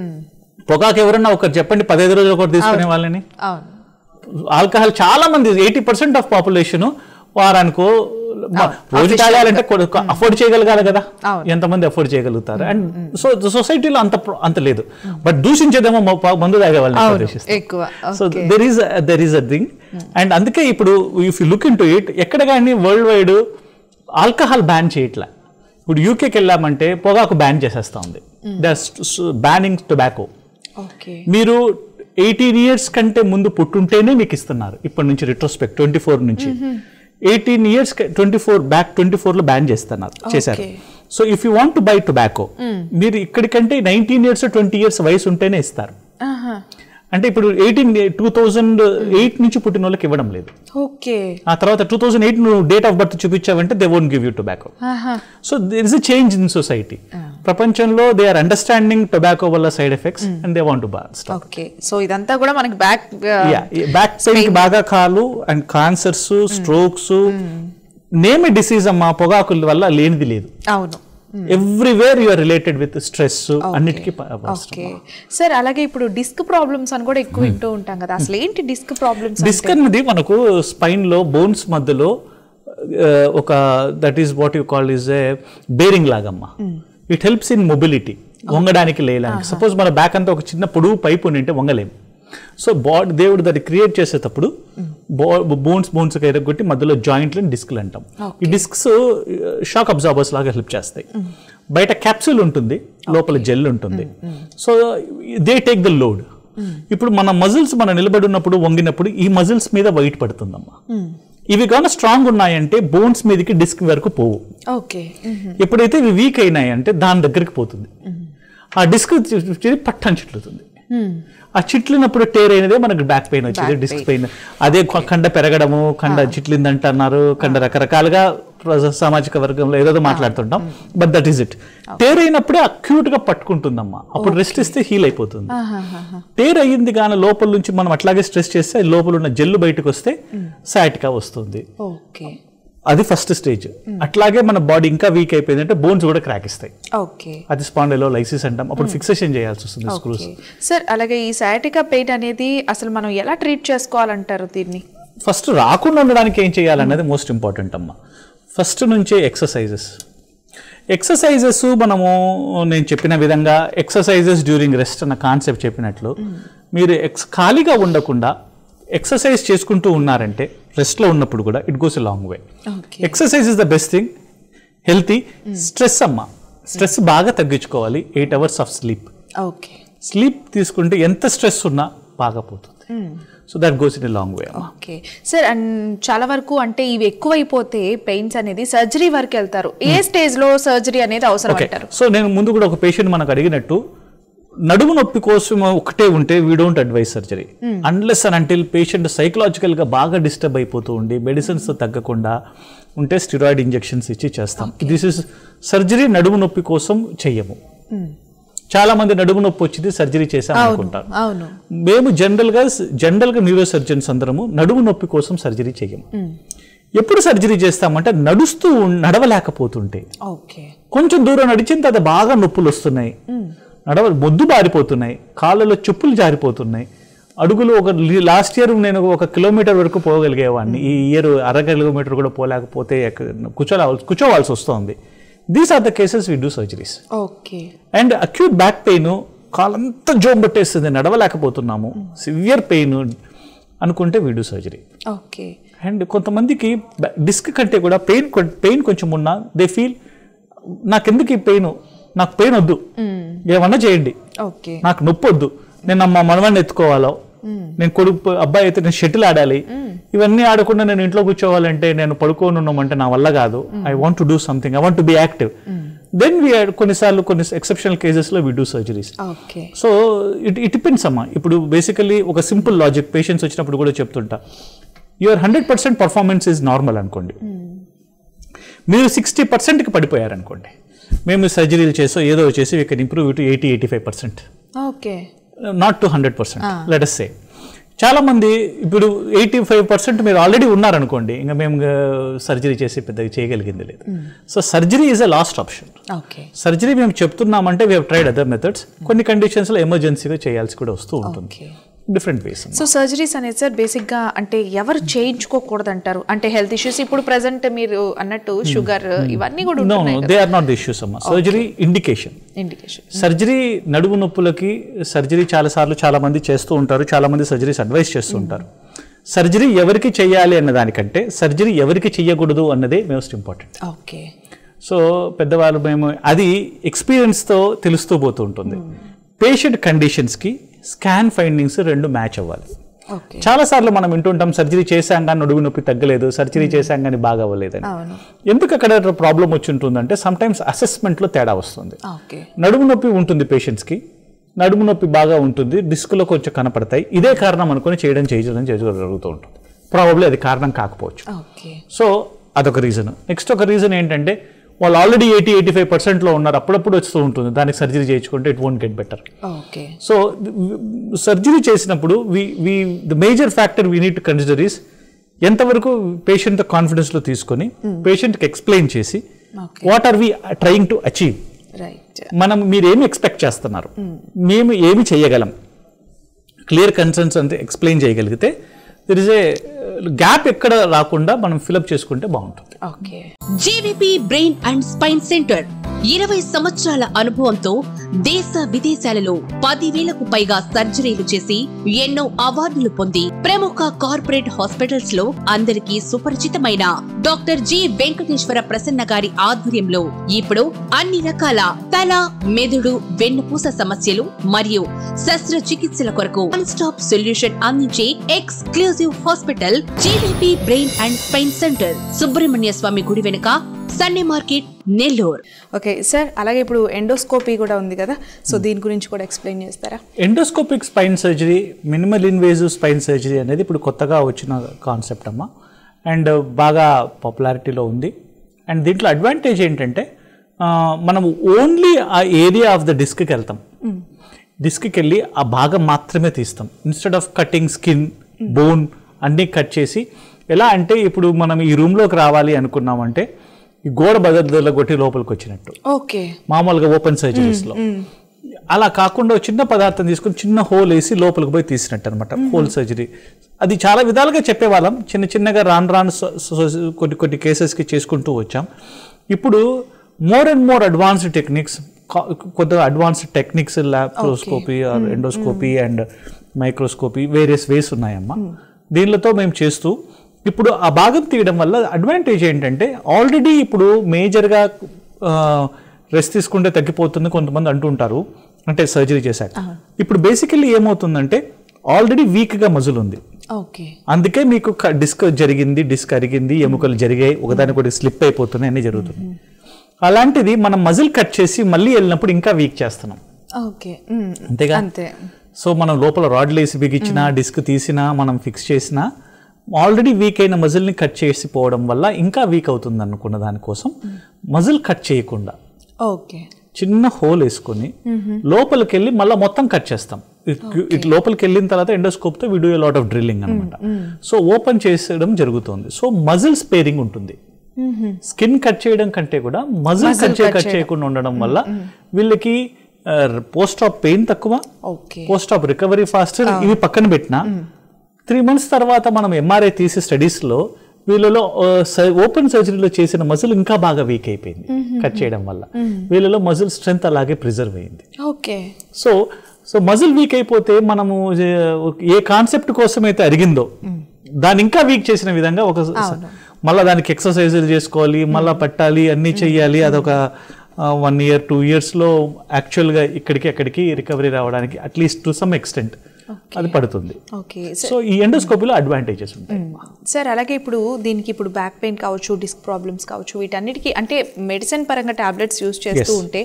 పొగాకు ఎవరన్నా ఒకరు చెప్పండి పదహైదు రోజులు ఒకటి తీసుకునే వాళ్ళని అవును ఆల్కహాల్ చాలా మంది ఎయిటీ పర్సెంట్ ఆఫ్ పాపులేషన్ వారానికో మ- రోజు తాగాలంటే అఫోర్డ్ చేయగలగాలి కదా అవును. ఎంతమంది అఫోర్డ్ చేయగలుగుతారు అండ్ సో సొసైటీలో అంత ప్ర- అంత లేదు బట్ దూషించేదేమో మ- ప- మందు తాగే వాళ్ళని అవును, ప్రదర్శిస్తారు. ఎక్కువ. So Okay. There is there is a thing and అందుకే ఇప్పుడు if you look into it ఎక్కడ కానీ వరల్డ్ వైడ్ ఆల్కహాల్ బ్యాన్ చేయట్లే ఇప్పుడు యూకేకి వెళ్ళామంటే పొగాకు బ్యాన్ చేసేస్తా ఉంది బ్యానింగ్ టొబాకో ఓకే మీరు ఎయిటీన్ ఇయర్స్ కంటే ముందు పుట్టుంటేనే మీకు ఇస్తున్నారు ఇప్పటి నుంచి రిట్రోస్పెక్ట్ ట్వంటీ ఫోర్ నుంచి eighteen years twenty four back twenty four లో బ్యాన్ చేస్తున్నారు చేశారు Okay. So if you want to buy tobacco మీరు ఇక్కడికంటే నైన్టీన్ ఇయర్స్ ట్వంటీ ఇయర్స్ వయసు ఉంటేనే ఇస్తారు అంటే ఇప్పుడు ఎయిటీన్ టూ థౌజండ్ ఎయిట్ నుంచి పుట్టిన వాళ్ళకి ఇవ్వడం లేదు ఓకే ఆ తర్వాత టూ థౌజండ్ ఎయిట్ నువ్వు డేట్ ఆఫ్ బర్త్ చూపించావంటే they won't give you tobacco so there is a change in society ప్రపంచంలో దే ఆర్ అండర్స్టాండింగ్ టొబాకో వల్ల side effects and they want to bar okay so ఇదంతా కూడా మనకి back back pain బాగా కాలు and cancers strokes name disease అమ్మా పొగాకుల వల్ల లేనిది లేదు అవును everywhere you are related with stress అన్నిటికీ ప- అవసరం. ఓకే సార్ అలాగే ఇప్పుడు డిస్క్ ప్రాబ్లమ్స్ అని కూడా ఎక్కువ వింటూ ఉంటాం కదా అసలు ఏంటి డిస్క్ ప్రాబ్లమ్స్ డిస్క్ అనేది మనకు స్పైన్ లో బోన్స్ మధ్యలో ఆ, ఒక that is what you call is a bearing లాగమ్మా ఇట్ హెల్ప్స్ ఇన్ మొబిలిటీ వంగడానికి లేయడానికి సపోజ్ మన బ్యాక్ అంతా ఒక చిన్న పొడుగు పైపు ఉండింటే వంగలేము సో బాడీ దేవుడు దాన్ని క్రియేట్ చేసేటప్పుడు బోన్స్ బోన్స్ ఎరగొట్టి మధ్యలో జాయింట్లను డిస్క్లు అంటాం ఈ డిస్క్స్ షాక్ అబ్జార్బర్స్ లాగా హెల్ప్ చేస్తాయి బయట క్యాప్సూల్ ఉంటుంది లోపల జెల్ ఉంటుంది so they take the load ఇప్పుడు మన మజిల్స్ మనం నిలబడి ఉన్నప్పుడు వంగినప్పుడు ఈ మజిల్స్ మీద వైట్ పడుతుందమ్మా ఇవి కానీ స్ట్రాంగ్ ఉన్నాయంటే బోన్స్ మీదకి డిస్క్ వరకు పోవు ఓకే ఎప్పుడైతే ఇవి వీక్ అయినాయంటే దాని దగ్గరికి పోతుంది ఆ డిస్క్ పట్టని చిట్లుతుంది ఆ చిట్లినప్పుడు టేర్ అయినదే మనకు బ్యాక్ పెయిన్ వచ్చేది డిస్క్ పెయిన్ అదే కొ- కండ పెరగడము కండ చిట్లిందంట అన్నారు కండ రకరకాలుగా ప్ర- సామాజిక వర్గంలో ఏదో మాట్లాడుతుంటాం but that is it tear అయినప్పుడే అక్యూట్ గా పట్టుకుంటుందమ్మా అప్పుడు రెస్ట్ ఇస్తే హీల్ అయిపోతుంది టేర్ అయ్యింది కానీ లోపల నుంచి మనం అట్లాగే స్ట్రెస్ చేస్తే అది లోపల ఉన్న జెల్లు బయటకు వస్తే సాటికా వస్తుంది ఓకే అది ఫస్ట్ స్టేజ్ అట్లాగే మన బాడీ ఇంకా వీక్ అయిపోయింది అంటే బోన్స్ కూడా క్రాక్ ఇస్తాయి ఓకే అది స్పాండలో లైసిస్ అంటాం అప్పుడు ఫిక్సేషన్ చేయాల్సి వస్తుంది స్క్రూస్ సార్ అలాగే ఈ సయాటికా పెయిన్ అనేది అసలు మనం ఎలా ట్రీట్ చేసుకోవాలంటారు దీన్ని ఫస్ట్ రాకుండా ఉండడానికి ఏం చేయాలన్నది మోస్ట్ ఇంపార్టెంట్ అమ్మా ఫస్ట్ నుంచే ఎక్సర్సైజెస్ ఎక్సర్సైజెస్ మనము నేను చెప్పిన విధంగా ఎక్సర్సైజెస్ డ్యూరింగ్ రెస్ట్ అన్న కాన్సెప్ట్ చెప్పినట్లు మీరు ఎక్స్ ఖాళీగా ఉండకుండా ఎక్సర్సైజ్ చేసుకుంటూ ఉన్నారంటే రెస్ట్లో ఉన్నప్పుడు కూడా it goes a long way okay exercise is the best thing healthy stress అమ్మా స్ట్రెస్ బాగా తగ్గించుకోవాలి eight hours of sleep okay sleep తీసుకుంటే ఎంత స్ట్రెస్ ఉన్నా బాగా పోతుంది so that goes in a long way అమ్మా ఓకే సార్ అండ్ చాలా వరకు అంటే ఇవి ఎక్కువైపోతే పెయిన్స్ అనేది సర్జరీ వరకు వెళ్తారు ఏ స్టేజ్ లో సర్జరీ అనేది అవసరం ఓకే అంటారు సో నేను ముందు కూడా ఒక పేషెంట్ మనకు అడిగినట్టు నడుము నొప్పి కోసం ఒకటే ఉంటే we don't advise surgery unless and until patient psychological గా బాగా డిస్టర్బ్ అయిపోతూ ఉండి మెడిసిన్స్ తగ్గకుండా ఉంటే స్టిరాయిడ్ ఇంజెక్షన్స్ ఇచ్చి చేస్తాం దిస్ ఇస్ సర్జరీ నడుము నొప్పి కోసం చెయ్యము చాలా మంది నడుము నొప్పి వచ్చింది సర్జరీ చేసాం అనుకుంటారు అవును మేము జనరల్ గా జనరల్ గా న్యూరో సర్జన్స్ అందరము నడుము నొప్పి కోసం సర్జరీ చెయ్యము ఎప్పుడు సర్జరీ చేస్తామంటే నడుస్తూ ఉన్- నడవలేకపోతుంటే ఓకే కొంచెం దూరం నడిచిన తర్వాత బాగా నొప్పులు వస్తున్నాయి నడవ మొద్దు బారిపోతున్నాయి కాళ్ళలో చెప్పులు జారిపోతున్నాయి అడుగులు ఒక లాస్ట్ ఇయర్ నేను ఒక కిలోమీటర్ వరకు పోగలిగేవాడిని ఈ ఇయర్ అర కిలోమీటర్ కూడా పోలేకపోతే ఎక్క- కూర్చోవాలి కూర్చోవాల్సి వస్తుంది these are the cases we do surgeries okay and acute back pain కాలంతా జోమ్ పట్టేస్తుంది నడవలేకపోతున్నాము సివియర్ పెయిన్ అనుకుంటే we do surgery okay and కొంతమందికి డిస్క్ కంటే కూడా పెయిన్ పెయిన్ కొంచెం ఉన్నా దే ఫీల్ నాకెందుకు ఈ పెయిన్ నాకు పెయిన్ వద్దు ఏమన్నా చేయండి ఓకే నాకు నొప్పి వద్దు నేను మా మనవాడిని ఎత్తుకోవాలో నేను కొడుకు అబ్బాయి అయితే నేను షటిల్ ఆడాలి ఇవన్నీ ఆడకుండా నేను ఇంట్లో కూర్చోవాలంటే నేను పడుకొని ఉన్నామంటే నా వల్ల కాదు I want to do something I want to be active then we కొన్నిసార్లు కొన్ని ఎక్సెప్షనల్ కేసెస్లో we do surgeries okay so it it depends అమ్మా ఇప్పుడు బేసికలీ ఒక సింపుల్ లాజిక్ పేషెంట్స్ వచ్చినప్పుడు కూడా చెప్తుంటా your hundred percent performance is normal అనుకోండి మీరు సిక్స్టీ పర్సెంట్కి పడిపోయారనుకోండి మేము సర్జరీలు చేసో ఏదో చేసి we can improve to eighty eighty five percent okay not to hundred percent let's say చాలా మంది ఇప్పుడు ఎయిటీ ఫైవ్ పర్సెంట్ మీరు ఆల్రెడీ ఉన్నారనుకోండి ఇంకా మేము సర్జరీ చేసి పెద్దగా చేయగలిగింది లేదు so surgery is a last option okay surgery మేము చెప్తున్నామంటే వీ ట్రైడ్ అదర్ మెథడ్స్ కొన్ని కండిషన్స్లో ఎమర్జెన్సీగా చేయాల్సి కూడా వస్తూ ఉంటుంది okay different ways so surgeries అనేది సార్ బేసిక్గా అంటే ఎవరు చేయించుకోకూడదు అంటారు అంటే హెల్త్ ఇష్యూస్ ఇప్పుడు ప్రజెంట్ మీరు అన్నట్టు షుగర్ ఇవన్నీ కూడా నో ఉంటున్నాయి they are not the issues అమ్మా సర్జరీ ఇండికేషన్ ఇండికేషన్ సర్జరీ నడుము నొప్పులకి సర్జరీ చాలాసార్లు చాలా మంది చేస్తూ ఉంటారు చాలా మంది సర్జరీస్ అడ్వైస్ చేస్తూ ఉంటారు సర్జరీ ఎవరికి చేయాలి అన్న దానికంటే సర్జరీ ఎవరికి చేయకూడదు అన్నదే మోస్ట్ ఇంపార్టెంట్ ఓకే సో పెద్దవాళ్ళు మేము అది ఎక్స్పీరియన్స్తో తెలుస్తూ పోతూ ఉంటుంది పేషెంట్ కండిషన్స్కి స్కాన్ ఫైండింగ్స్ రెండు మ్యాచ్ అవ్వాలి ఓకే చాలాసార్లు మనం వింటుంటాం సర్జరీ చేశాం కానీ నడుము నొప్పి తగ్గలేదు సర్జరీ చేశాం కానీ బాగా అవ్వలేదని అవును ఎందుకు అక్కడ ప్రాబ్లం వచ్చి ఉంటుందంటే సమ్టైమ్స్ అసెస్మెంట్లో తేడా వస్తుంది ఓకే నడుము నొప్పి ఉంటుంది పేషెంట్స్కి నడుము నొప్పి బాగా ఉంటుంది డిస్క్లో కొంచెం కనపడతాయి ఇదే కారణం అనుకొని చేయడం చేయడం చేయడం జరుగుతూ ఉంటుంది ప్రాబబ్లీ అది కారణం కాకపోవచ్చు ఓకే సో అదొక రీజన్ నెక్స్ట్ ఒక రీజన్ ఏంటంటే వాళ్ళు ఆల్రెడీ ఎయిటీ ఎయిటీ ఫైవ్ పర్సెంట్లో ఉన్నారు అప్పుడప్పుడు వస్తూ ఉంటుంది దానికి సర్జరీ చేయించుకుంటే it won't get better okay so surgery చేసినప్పుడు we we the major factor we need to consider is ఎంతవరకు పేషెంట్ కాన్ఫిడెన్స్లో తీసుకొని పేషెంట్కి ఎక్స్ప్లెయిన్ చేసి Okay. What are we trying to achieve right మనం మీరు ఏమి ఎక్స్పెక్ట్ చేస్తున్నారు మేము ఏమి చేయగలం క్లియర్ కన్సర్న్స్ అంటే ఎక్స్ప్లెయిన్ చేయగలిగితే దర్ ఇస్ ఏ గ్యాప్ ఎక్కడ రాకుండా మనం ఫిలప్ చేసుకుంటే బాగుంటుంది okay JVP brain and spine centre ఇరవై సంవత్సరాల అనుభవంతో దేశ విదేశాలలో పదివేలకు పైగా సర్జరీలు చేసి ఎన్నో అవార్డులు పొంది ప్రముఖ కార్పొరేట్ హాస్పిటల్స్ లో అందరికీ సుపరిచితమైన డాక్టర్ జి వెంకటేశ్వర ప్రసన్న గారి ఆధ్వర్యంలో ఇప్పుడు అన్ని రకాల తల మెదడు వెన్నుపూస సమస్యలు మరియు శస్త్రచికిత్సల కొరకు వన్ స్టాప్ సొల్యూషన్ అందించే exclusive hospital JVP brain and spine centre Subrahmanya Swamy గుడి వెనుక Sunday market Nellore okay sir అలాగే ఇప్పుడు ఎండోస్కోపీ కూడా ఉంది కదా సో దీని గురించి కూడా ఎక్స్ప్లెయిన్ చేస్తారా endoscopic spine surgery minimal invasive spine surgery అనేది ఇప్పుడు కొత్తగా వచ్చిన కాన్సెప్ట్ అమ్మా అండ్ బాగా పాపులారిటీలో ఉంది అండ్ దీంట్లో అడ్వాంటేజ్ ఏంటంటే ఆ, మనం ఓన్లీ ఆ ఏరియా ఆఫ్ ద డిస్క్కి వెళ్తాం డిస్క్కి వెళ్ళి ఆ భాగం మాత్రమే తీస్తాం instead of cutting skin bone అన్నీ కట్ చేసి ఎలా అంటే ఇప్పుడు మనం ఈ రూమ్లోకి రావాలి అనుకున్నామంటే ఈ గోడ బదల కొట్టి లోపలికి వచ్చినట్టు ఓకే మామూలుగా ఓపెన్ సర్జరీస్లో అలా కాకుండా ఒక చిన్న పదార్థం తీసుకుని చిన్న హోల్ వేసి లోపలికి పోయి తీసినట్టు అనమాట హోల్ సర్జరీ అది చాలా విధాలుగా చెప్పేవాళ్ళం చిన్న చిన్నగా రాను రాను స- స- కొన్ని కొన్ని కేసెస్కి చేసుకుంటూ వచ్చాం ఇప్పుడు more and more advanced techniques కొద్దిగా advanced techniques laparoscopy or endoscopy and microscopy various ways ఉన్నాయమ్మా దీనిలతో మేము చేస్తూ ఇప్పుడు ఆ భాగం తీయడం వల్ల అడ్వాంటేజ్ ఏంటంటే ఆల్రెడీ ఇప్పుడు మేజర్గా రెస్ట్ తీసుకుంటే తగ్గిపోతుంది కొంతమంది అంటుంటారు అంటే సర్జరీ చేశాక ఇప్పుడు బేసికల్లీ ఏమవుతుందంటే ఆల్రెడీ వీక్గా మజుల్ ఉంది ఓకే అందుకే మీకు డిస్క్ జరిగింది డిస్క్ అరిగింది ఎముకలు జరిగాయి ఒకదానికొకటి స్లిప్ అయిపోతున్నాయి అన్నీ జరుగుతున్నాయి అలాంటిది మనం మజిల్ కట్ చేసి మళ్ళీ వెళ్ళినప్పుడు ఇంకా వీక్ చేస్తున్నాం ఓకే అంతేగా అంతే సో మనం లోపల రాడ్లు వేసి బిగించినా డిస్క్ తీసినా మనం ఫిక్స్ చేసినా ఆల్రెడీ వీక్ అయిన మజిల్ని కట్ చేసి పోవడం వల్ల ఇంకా వీక్ అవుతుంది అనుకున్న దానికోసం మజిల్ కట్ చేయకుండా ఓకే చిన్న హోల్ వేసుకొని లోపలికి వెళ్ళి మళ్ళీ మొత్తం కట్ చేస్తాం ఇట్- ఇట్ లోపలికి వెళ్ళిన తర్వాత ఎండోస్కోప్తో we do lot of drilling అనమాట సో ఓపెన్ చేసేయడం జరుగుతుంది సో మజిల్ స్పేరింగ్ ఉంటుంది స్కిన్ కట్ చేయడం కంటే కూడా మజిల్ కట్ చేయ కట్ చేయకుండా ఉండడం వల్ల వీళ్ళకి పోస్ట్ ఆఫ్ పెయిన్ తక్కువ okay post op recovery fast ఇవి పక్కన పెట్టినా త్రీ మంత్స్ తర్వాత మనం ఎంఆర్ఐ తీసే స్టడీస్లో వీళ్ళలో ఓపెన్ సర్జరీలో చేసిన మజిల్ ఇంకా బాగా వీక్ అయిపోయింది కట్ చేయడం వల్ల వీళ్ళలో మజిల్ స్ట్రెంగ్త్ అలాగే ప్రిజర్వ్ అయింది okay so so muscle weak అయిపోతే మనము ఏ- ఏ కాన్సెప్ట్ కోసం అయితే అరిగిందో దాన్ని ఇంకా వీక్ చేసిన విధంగా ఒక మళ్ళీ దానికి ఎక్సర్సైజులు చేసుకోవాలి మళ్ళీ పట్టాలి అన్నీ చెయ్యాలి అదొక వన్ ఇయర్ టూ ఇయర్స్లో యాక్చువల్గా ఇక్కడికి అక్కడికి రికవరీ రావడానికి అట్లీస్ట్ టు సమ్ ఎక్స్టెంట్ అది పడుతుంది ఓకే సో ఈ ఎండోస్కోపీలో అడ్వాంటేజెస్ ఉంటాయి సార్ అలాగే ఇప్పుడు దీనికి ఇప్పుడు బ్యాక్ పెయిన్ కావచ్చు డిస్క్ ప్రాబ్లమ్స్ కావచ్చు వీటన్నిటికీ అంటే మెడిసిన్ పరంగా టాబ్లెట్స్ యూస్ చేస్తూ Yes. ఉంటే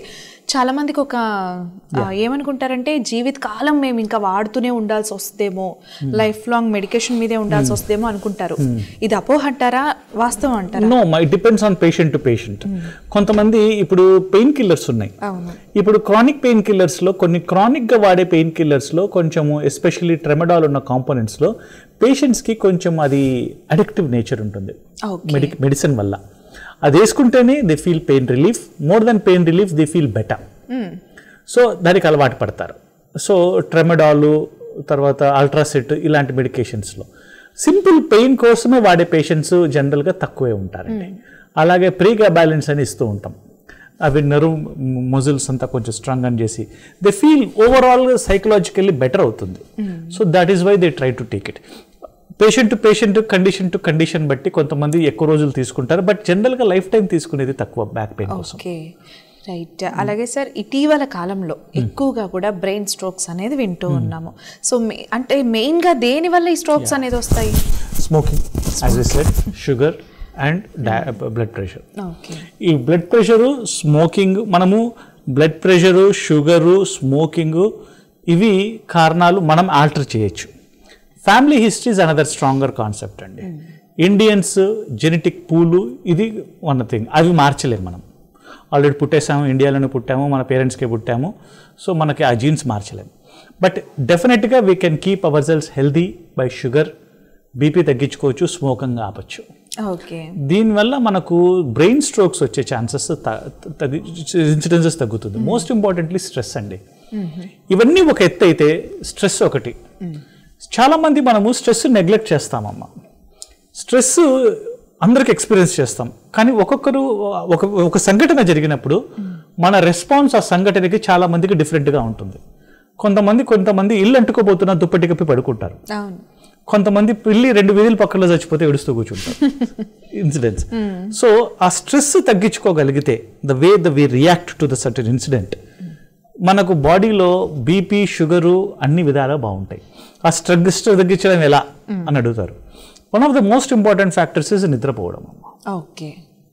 చాలా మందికి ఒక ఆ, ఏమనుకుంటారంటే జీవిత కాలం మేము ఇంకా వాడుతూనే ఉండాల్సి వస్తుందేమో లైఫ్ లాంగ్ మెడికేషన్ మీదే ఉండాల్సి వస్తుందేమో అనుకుంటారు ఇది అపోహ అంటారా వాస్తవం అంటారా no it depends on patient to patient కొంతమంది ఇప్పుడు పెయిన్ కిల్లర్స్ ఉన్నాయి అవును ఇప్పుడు క్రానిక్ పెయిన్ కిల్లర్స్ లో కొన్ని క్రానిక్ గా వాడే పెయిన్ కిల్లర్స్ లో కొంచెము ఎస్పెషల్లీ ట్రెమడాల్ ఉన్న కాంపోనెంట్స్ లో పేషెంట్స్ కి కొంచెం అది అడిక్టివ్ నేచర్ ఉంటుంది Okay. మెడి మెడిసిన్ వల్ల అది వేసుకుంటేనే they feel pain relief more then pain relief they feel better so దానికి అలవాటు పడతారు సో ట్రెమడాలు తర్వాత అల్ట్రాసెట్ ఇలాంటి మెడికేషన్స్లో సింపుల్ పెయిన్ కోసమే వాడే పేషెంట్స్ జనరల్గా తక్కువే ఉంటారండి అలాగే ప్రీగా బ్యాలెన్స్ అని ఇస్తూ ఉంటాం అవి నర్వ్ మజిల్స్ అంతా కొంచెం స్ట్రాంగ్ అని చేసి they feel overall psychologically better అవుతుంది so that is why they try to take it patient to patient condition to condition బట్టి కొంతమంది ఎక్కువ రోజులు తీసుకుంటారు బట్ జనరల్గా లైఫ్ టైం తీసుకునేది తక్కువ బ్యాక్ పెయిన్ కోసం ఓకే రైట్ అలాగే సార్ ఇటీవల కాలంలో ఎక్కువగా కూడా బ్రెయిన్ స్ట్రోక్స్ అనేది వింటూ ఉన్నాము సో మే- అంటే మెయిన్ గా దేని వల్ల ఈ స్ట్రోక్స్ అనేది వస్తాయి smoking as a set sugar and blood pressure okay ఈ బ్లడ్ ప్రెషరు స్మోకింగ్ మనము బ్లడ్ ప్రెషరు షుగరు స్మోకింగ్ ఇవి కారణాలు మనం ఆల్టర్ చేయొచ్చు family history is another stronger concept అండి ఇండియన్స్ జెనెటిక్ పూలు ఇది వన్ థింగ్ అవి మార్చలేము మనం ఆల్రెడీ పుట్టేసాము ఇండియాలోనే పుట్టాము మన పేరెంట్స్కే పుట్టాము సో మనకి ఆ జీన్స్ మార్చలేము బట్ డెఫినెట్గా we can keep our cells healthy by sugar BP తగ్గించుకోవచ్చు స్మోకింగ్ ఆపచ్చు ఓకే దీనివల్ల మనకు బ్రెయిన్ స్ట్రోక్స్ వచ్చే ఛాన్సెస్ ఇన్సిడెన్సెస్ తగ్గుతుంది మోస్ట్ ఇంపార్టెంట్లీ స్ట్రెస్ అండి ఇవన్నీ ఒక ఎత్తు అయితే స్ట్రెస్ ఒకటి చాలా మంది మనము స్ట్రెస్ నెగ్లెక్ట్ చేస్తామమ్మా స్ట్రెస్ అందరికి ఎక్స్పీరియన్స్ చేస్తాం కానీ ఒక్కొక్కరు ఒక ఒక సంఘటన జరిగినప్పుడు మన రెస్పాన్స్ ఆ సంఘటనకి చాలా మందికి డిఫరెంట్గా ఉంటుంది కొంతమంది కొంతమంది ఇల్లు అంటుకోబోతున్న దుప్పటి కప్పి పడుకుంటారు అవును కొంతమంది పిల్లి రెండు వీధుల పక్కలో చచ్చిపోతే ఏడుస్తూ కూర్చుంటారు ఇన్సిడెంట్స్ సో ఆ స్ట్రెస్ తగ్గించుకోగలిగితే the way the way react to the certain incident మనకు బాడీలో బీపీ షుగరు అన్ని విధాలుగా బాగుంటాయి ఆ స్ట్రెస్ తగ్గించడం ఎలా అని అడుగుతారు one of the most important factors is నిద్రపోవడం అమ్మ ఓకే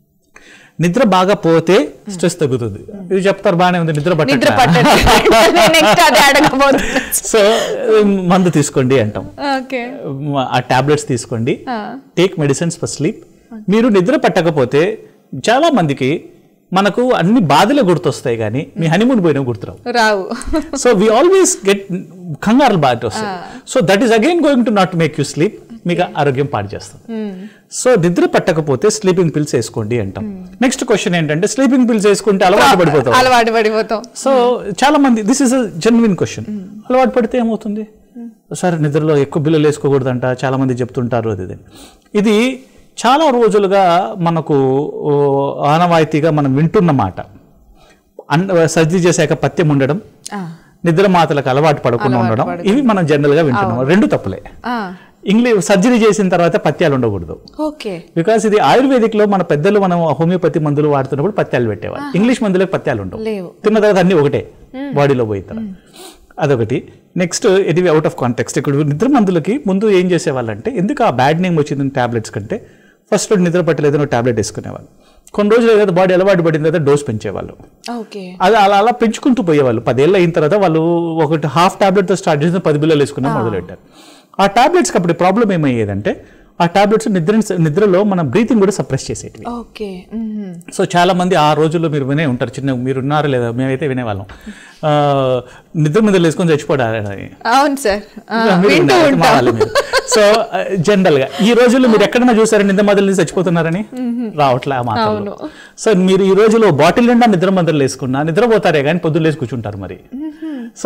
నిద్ర బాగా పోతే స్ట్రెస్ తగ్గుతుంది ఇది చెప్తారు బాగానే ఉంది నిద్ర నిద్ర పట్టట్లా పట్టండి నెక్స్ట్ అదే అడగబోతున్నా సో మందు తీసుకోండి అంటాం ఓకే ఆ టాబ్లెట్స్ తీసుకోండి టేక్ మెడిసిన్స్ ఫర్ స్లీప్ మీరు నిద్ర పట్టకపోతే చాలా మందికి మనకు అన్ని బాధలే గుర్తొస్తాయి కానీ మీ హనీమూన్ పోయినా గుర్తురావు రావు సో వి ఆల్వేస్ గెట్ కంగారు బాధ వస్తాయి so that is again going to not make you sleep మీకు ఆరోగ్యం పాడు చేస్తుంది సో నిద్ర పట్టకపోతే స్లీపింగ్ పిల్స్ వేసుకోండి అంటాం నెక్స్ట్ క్వశ్చన్ ఏంటంటే స్లీపింగ్ పిల్స్ వేసుకుంటే అలవాటు పడిపోతాం అలవాటు పడిపోతాం సో చాలా మంది this is a genuine question అలవాటు పడితే ఏమవుతుంది సార్ నిద్రలో ఎక్కువ బిల్లులు వేసుకోకూడదంట చాలా మంది చెప్తుంటారు అది ఇది ఇది చాలా రోజులుగా మనకు ఓ, ఆనవాయితీగా మనం వింటున్న మాట అన్ సర్జరీ చేశాక పత్యం ఉండడం నిద్ర మాతలకు అలవాటు పడకుండా ఉండడం ఇవి మనం జనరల్ గా వింటున్నాం రెండు తప్పులే ఇంగ్లీష్ సర్జరీ చేసిన తర్వాత పత్యాలు ఉండకూడదు ఓకే బికాస్ ఇది ఆయుర్వేదిక్ లో మన పెద్దలు మనం హోమియోపతి మందులు వాడుతున్నప్పుడు పత్యాలు పెట్టేవారు ఇంగ్లీష్ మందులకు పత్యాలు ఉండవు లేవు. తిన్న తర్వాత అన్ని ఒకటే బాడీలో పోయిన తర్వాత అదొకటి నెక్స్ట్ ఇది అవుట్ ఆఫ్ కాంటెక్స్ట్ ఇక్కడ నిద్ర మందులకి ముందు ఏం చేసేవాళ్ళంటే ఎందుకు ఆ బ్యాడ్ నేమ్ వచ్చింది టాబ్లెట్స్ కంటే ఫస్ట్ నిద్ర పట్టలేదు నువ్వు టాబ్లెట్ వేసుకునేవాళ్ళు కొన్ని రోజులు ఏదైతే బాడీ అలవాటు పడిన తర్వాత డోస్ పెంచేవాళ్ళు ఓకే అది అలా అలా పెంచుకుంటూ పోయేవాళ్ళు పదేళ్ళు అయిన తర్వాత వాళ్ళు ఒకటి హాఫ్ టాబ్లెట్తో స్టార్ట్ చేసిన పది బిల్లలు వేసుకున్న మొదలెట్టారు ఆ టాబ్లెట్స్కి అప్పుడు ప్రాబ్లం ఏమయ్యేదంటే ఆ టాబ్లెట్స్ నిద్ర నిద్రలో మన బ్రీతింగ్ కూడా సప్రెస్ చేసేటివి ఓకే సో చాలా మంది ఆ రోజుల్లో మీరు వినే ఉంటారు చిన్న మీరు ఉన్నారా లేదా మేమైతే వినేవాళ్ళం ఆ, నిద్ర మీద వేసుకొని చచ్చిపోడాలని అవును సార్ మీరు వింటూ ఉన్నారు, మా ఉంటాం వాళ్ళు మీరు. సో జనరల్ గా ఈ రోజుల్లో మీరు ఎక్కడైనా చూసారా నిద్ర మందులు చచ్చిపోతున్నారని రావట్లే ఆ మాటలు సో మీరు ఈ రోజులో బాటిల్ నిండా నిద్ర మందులు వేసుకున్నా నిద్రపోతారే కానీ పొద్దున్న లేసి కూర్చుంటారు మరి so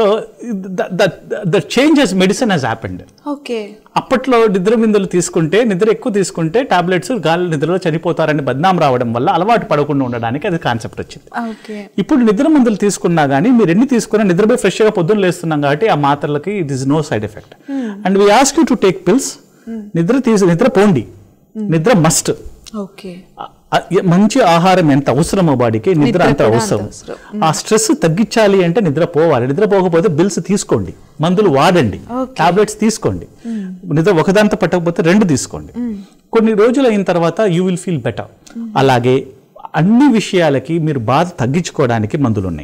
the changes medicine has happened okay అప్పట్లో నిద్ర మందులు తీసుకుంటే నిద్ర ఎక్కువ తీసుకుంటే టాబ్లెట్స్ గాలి నిద్రలో చనిపోతారని బద్నాం రావడం వల్ల అలవాటు పడకుండా ఉండడానికి అది కాన్సెప్ట్ వచ్చింది ఓకే ఇప్పుడు నిద్ర మందులు తీసుకున్నా కానీ మీరు ఎన్ని తీసుకున్నా నిద్రపోయి ఫ్రెష్గా పొద్దున్న లేస్తున్నాం కాబట్టి ఆ మాత్రలకి it is no side effect and we ask you to take pills నిద్ర తీసి నిద్ర పోండి నిద్ర మస్ట్ ఓకే మంచి ఆహారం ఎంత అవసరమో బాడీకి నిద్ర అంత కూడా అంత అవసరం అవసరం. ఆ స్ట్రెస్ తగ్గించాలి అంటే నిద్ర పోవాలి నిద్ర పోకపోతే బిల్స్ తీసుకోండి మందులు వాడండి టాబ్లెట్స్ తీసుకోండి నిద్ర ఒకదాంతో పట్టకపోతే రెండు తీసుకోండి కొన్ని రోజులు అయిన తర్వాత యూ విల్ ఫీల్ బెటర్ అలాగే అన్ని విషయాలకి మీరు బాధ తగ్గించుకోవడానికి మందులు ఉన్నాయి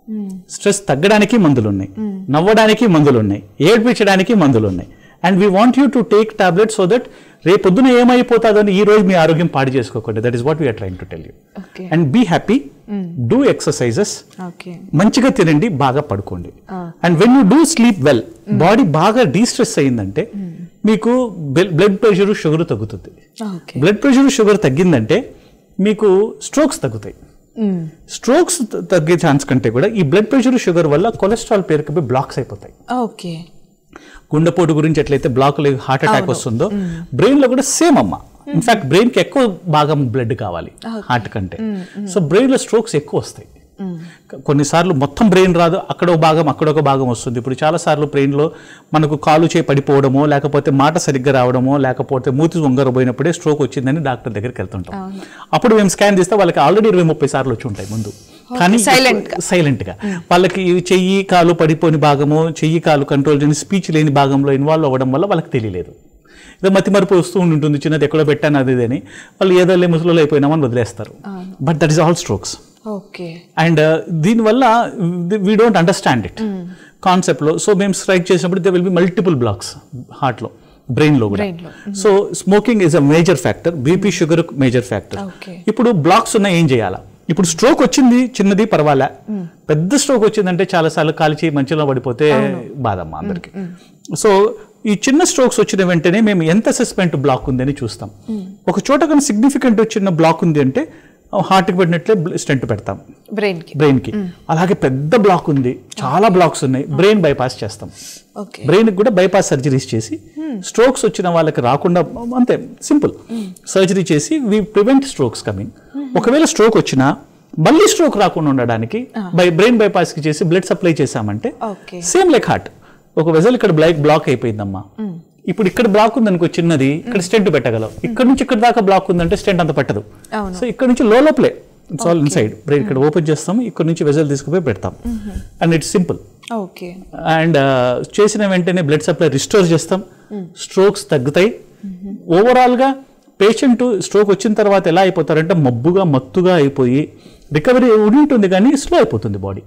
స్ట్రెస్ తగ్గడానికి మందులు ఉన్నాయి నవ్వడానికి మందులు ఉన్నాయి ఏడ్పించడానికి మందులు ఉన్నాయి and we want you to take tablet so that రేపొద్దున ఏమైపోతుందని ఈ రోజు మీ ఆరోగ్యం పాడు చేసుకోకండి that is what we're trying to tell you okay and be happy do exercises okay మంచిగా తినండి బాగా పడుకోండి and when you do sleep well body బాగా డీస్ట్రెస్ అయిందంటే మీకు బ్లడ్ ప్రెషర్ షుగర్ తగ్గుతుంది ఓకే బ్లడ్ ప్రెషర్ షుగర్ తగ్గిందంటే మీకు స్ట్రోక్స్ తగ్గుతాయి స్ట్రోక్స్ తగ్గే ఛాన్స్ కంటే కూడా ఈ బ్లడ్ ప్రెషర్ షుగర్ వల్ల కొలెస్ట్రాల్ పేరుకపోయి బ్లాక్స్ అయిపోతాయి ఓకే గుండెపోటు గురించి ఎట్లయితే బ్లాక్ హార్ట్ అటాక్ వస్తుందో బ్రెయిన్ లో కూడా సేమ్ అమ్మ ఇన్ఫాక్ట్ బ్రెయిన్ కి ఎక్కువ భాగం బ్లడ్ కావాలి హార్ట్ కంటే సో బ్రెయిన్ లో స్ట్రోక్స్ ఎక్కువ వస్తాయి క- కొన్నిసార్లు మొత్తం బ్రెయిన్ రాదు అక్కడ ఒక భాగం అక్కడ ఒక భాగం వస్తుంది ఇప్పుడు చాలా సార్లు బ్రెయిన్ లో మనకు కాలు చేయి పడిపోవడమో లేకపోతే మాట సరిగ్గా రావడమో లేకపోతే మూతి వంగరపోయినప్పుడే స్ట్రోక్ వచ్చిందని డాక్టర్ దగ్గరికి వెళ్తుంటాం అప్పుడు మేము స్కాన్ తీస్తే వాళ్ళకి ఆల్రెడీ ఇరవై ముప్పై సార్లు వచ్చి ఉంటాయి ముందు కానీ silent సైలెంట్ గా వాళ్ళకి ఈ చెయ్యి కాలు పడిపోని భాగము చెయ్యి కాలు కంట్రోల్ చేయని స్పీచ్ లేని భాగంలో ఇన్వాల్వ్ అవ్వడం వల్ల వాళ్ళకి తెలియలేదు ఏదో మతి మరుపు వస్తూ ఉంటుంది చిన్నది ఎక్కడో పెట్టాను అది ఇది అని వాళ్ళు ఏదో లే ముసలిలో అయిపోయినామని వదిలేస్తారు but that is all strokes okay and దీనివల్ల వీ డోంట్ అండర్స్టాండ్ ఇట్ కాన్సెప్ట్లో సో మేము స్ట్రైక్ చేసినప్పుడు they will be multiple blocks హార్ట్లో బ్రెయిన్లో కూడా Brain లో. So smoking is a major factor BP sugar major factor Okay. ఇప్పుడు బ్లాక్స్ ఉన్నాయి ఏం చేయాలా ఇప్పుడు స్ట్రోక్ వచ్చింది చిన్నది పర్వాలే పెద్ద స్ట్రోక్ వచ్చిందంటే చాలాసార్లు కాల్చి మంచిలో పడిపోతే బాధమ్మ అందరికి సో ఈ చిన్న స్ట్రోక్స్ వచ్చిన వెంటనే మేము ఎంత అసెస్మెంట్ బ్లాక్ ఉందని చూస్తాం ఒక చోట కానీ సిగ్నిఫికెంట్ వచ్చిన బ్లాక్ ఉంది అంటే హార్ట్కి పెట్టినట్లే స్టెంట్ పెడతాం బ్రెయిన్ కి బ్రెయిన్ కి అలాగే పెద్ద బ్లాక్ ఉంది చాలా బ్లాక్స్ ఉన్నాయి బ్రెయిన్ బైపాస్ చేస్తాం ఓకే బ్రెయిన్ కూడా బైపాస్ సర్జరీస్ చేసి స్ట్రోక్స్ వచ్చిన వాళ్ళకి రాకుండా అంతే సింపుల్ సర్జరీ చేసి వి ప్రివెంట్ స్ట్రోక్స్ కమింగ్ ఒకవేళ స్ట్రోక్ వచ్చినా మళ్ళీ స్ట్రోక్ రాకుండా ఉండడానికి బై బ్రెయిన్ బైపాస్ కి చేసి బ్లడ్ సప్లై చేసామంటే Okay. సేమ్ లైక్ హార్ట్ ఒక వెజల్ ఇక్కడ బ్లైక్ బ్లాక్ అయిపోయిందమ్మా ఇప్పుడు ఇక్కడ బ్లాక్ ఉందనుకో చిన్నది ఇక్కడ స్టెంట్ పెట్టగలవు ఇక్కడ నుంచి ఇక్కడ దాకా బ్లాక్ ఉందంటే స్టెంట్ అంత పట్టదు అవును. సో ఇక్కడ నుంచి లో లోపలే ఇట్స్ ఆల్ ఇన్సైడ్ బ్రెయిన్ ఇక్కడ ఓపెన్ చేస్తాము ఇక్కడ నుంచి వెజల్ తీసుకుపోయి పెడతాం and it's simple okay and చేసిన వెంటనే బ్లడ్ సప్లై రిస్టోర్ చేస్తాం స్ట్రోక్స్ తగ్గుతాయి ఓవరాల్గా పేషెంట్ స్ట్రోక్ వచ్చిన తర్వాత ఎలా అయిపోతారంటే మబ్బుగా మత్తుగా అయిపోయి రికవరీ ఉంటుంది కానీ స్లో అయిపోతుంది బాడీ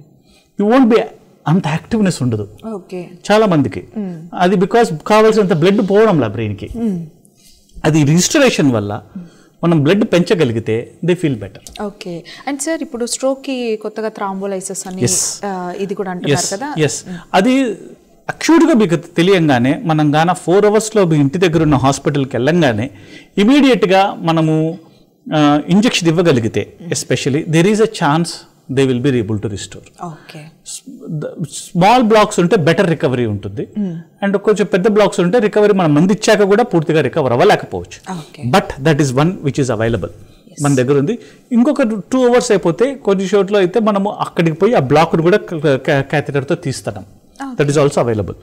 యూ వోంట్ బి అంత యాక్టివ్నెస్ ఉండదు ఓకే చాలా మందికి అది బికాస్ కావాల్సినంత బ్లడ్ పోవడంలా బ్రెయిన్కి అది రిజిస్టరేషన్ వల్ల మనం బ్లడ్ పెంచగలిగితే they feel better okay and sir ఇప్పుడు స్ట్రోక్ కి కొత్తగా థ్రాంబోలైసిస్ అని Yes. ఆ, ఇది కూడా అంటున్నారు ఎస్ కదా ఎస్ అది అక్యూట్గా మీకు తెలియంగానే మనం గాన ఫోర్ అవర్స్లో మీ ఇంటి దగ్గర ఉన్న హాస్పిటల్కి వెళ్ళంగానే ఇమీడియట్గా మనము ఇంజెక్షన్ ఇవ్వగలిగితే especially there is a chance they will be able to restore okay small blocks ఉంటే బెటర్ రికవరీ ఉంటుంది అండ్ కొంచెం పెద్ద బ్లాక్స్ ఉంటే రికవరీ మనం మంది ఇచ్చాక కూడా పూర్తిగా రికవర్ అవ్వలేకపోవచ్చు Okay. But that is one which is available మన దగ్గర ఉంది ఇంకొక టూ అవర్స్ అయిపోతే కొన్ని చోట్ల అయితే మనము అక్కడికి పోయి ఆ బ్లాక్ కూడా క్యాథెటర్తో తీస్తున్నాం that is also available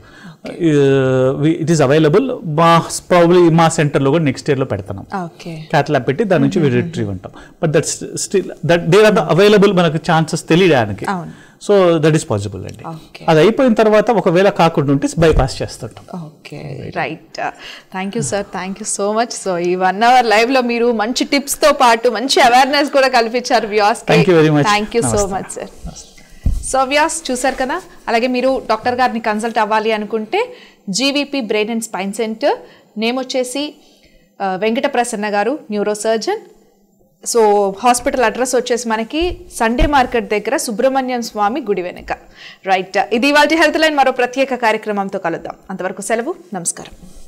it is available మా ప్రాబ్లీ మా సెంటర్లో కూడా నెక్స్ట్ ఇయర్లో పెడతాం ఓకే క్యాట్ ల్యాబ్ పెట్టి దాని నుంచి రిట్రీవ్ అంటాం but that still that there are the available మనకు ఛాన్సెస్ తెలియడానికి అవును. సో దట్ ఈస్ పాసిబుల్ అండి Okay. అది అయిపోయిన తర్వాత ఒకవేళ కాకుండా ఉంటే బైపాస్ చేస్తుంటాం okay right thank you sir thank you so much so ఈ వన్ అవర్ లైవ్ లో మీరు మంచి టిప్స్ తో పాటు మంచి అవేర్నెస్ కూడా కల్పించారు viewers Thank you very much. Thank you so నమస్తే. మచ్ సార్ సో వ్యాస్ చూసారు కదా అలాగే మీరు డాక్టర్ గారిని కన్సల్ట్ అవ్వాలి అనుకుంటే GVP brain and spine centre name వచ్చేసి ఆ, వెంకట ప్రసన్న గారు neuro surgeon so hospital address వచ్చేసి మనకి సండే మార్కెట్ దగ్గర సుబ్రహ్మణ్యం స్వామి గుడి వెనుక రైట్ ఇది ఇవాళ హెల్త్ లైన్ మరో ప్రత్యేక కార్యక్రమంతో కలుద్దాం అంతవరకు సెలవు నమస్కారం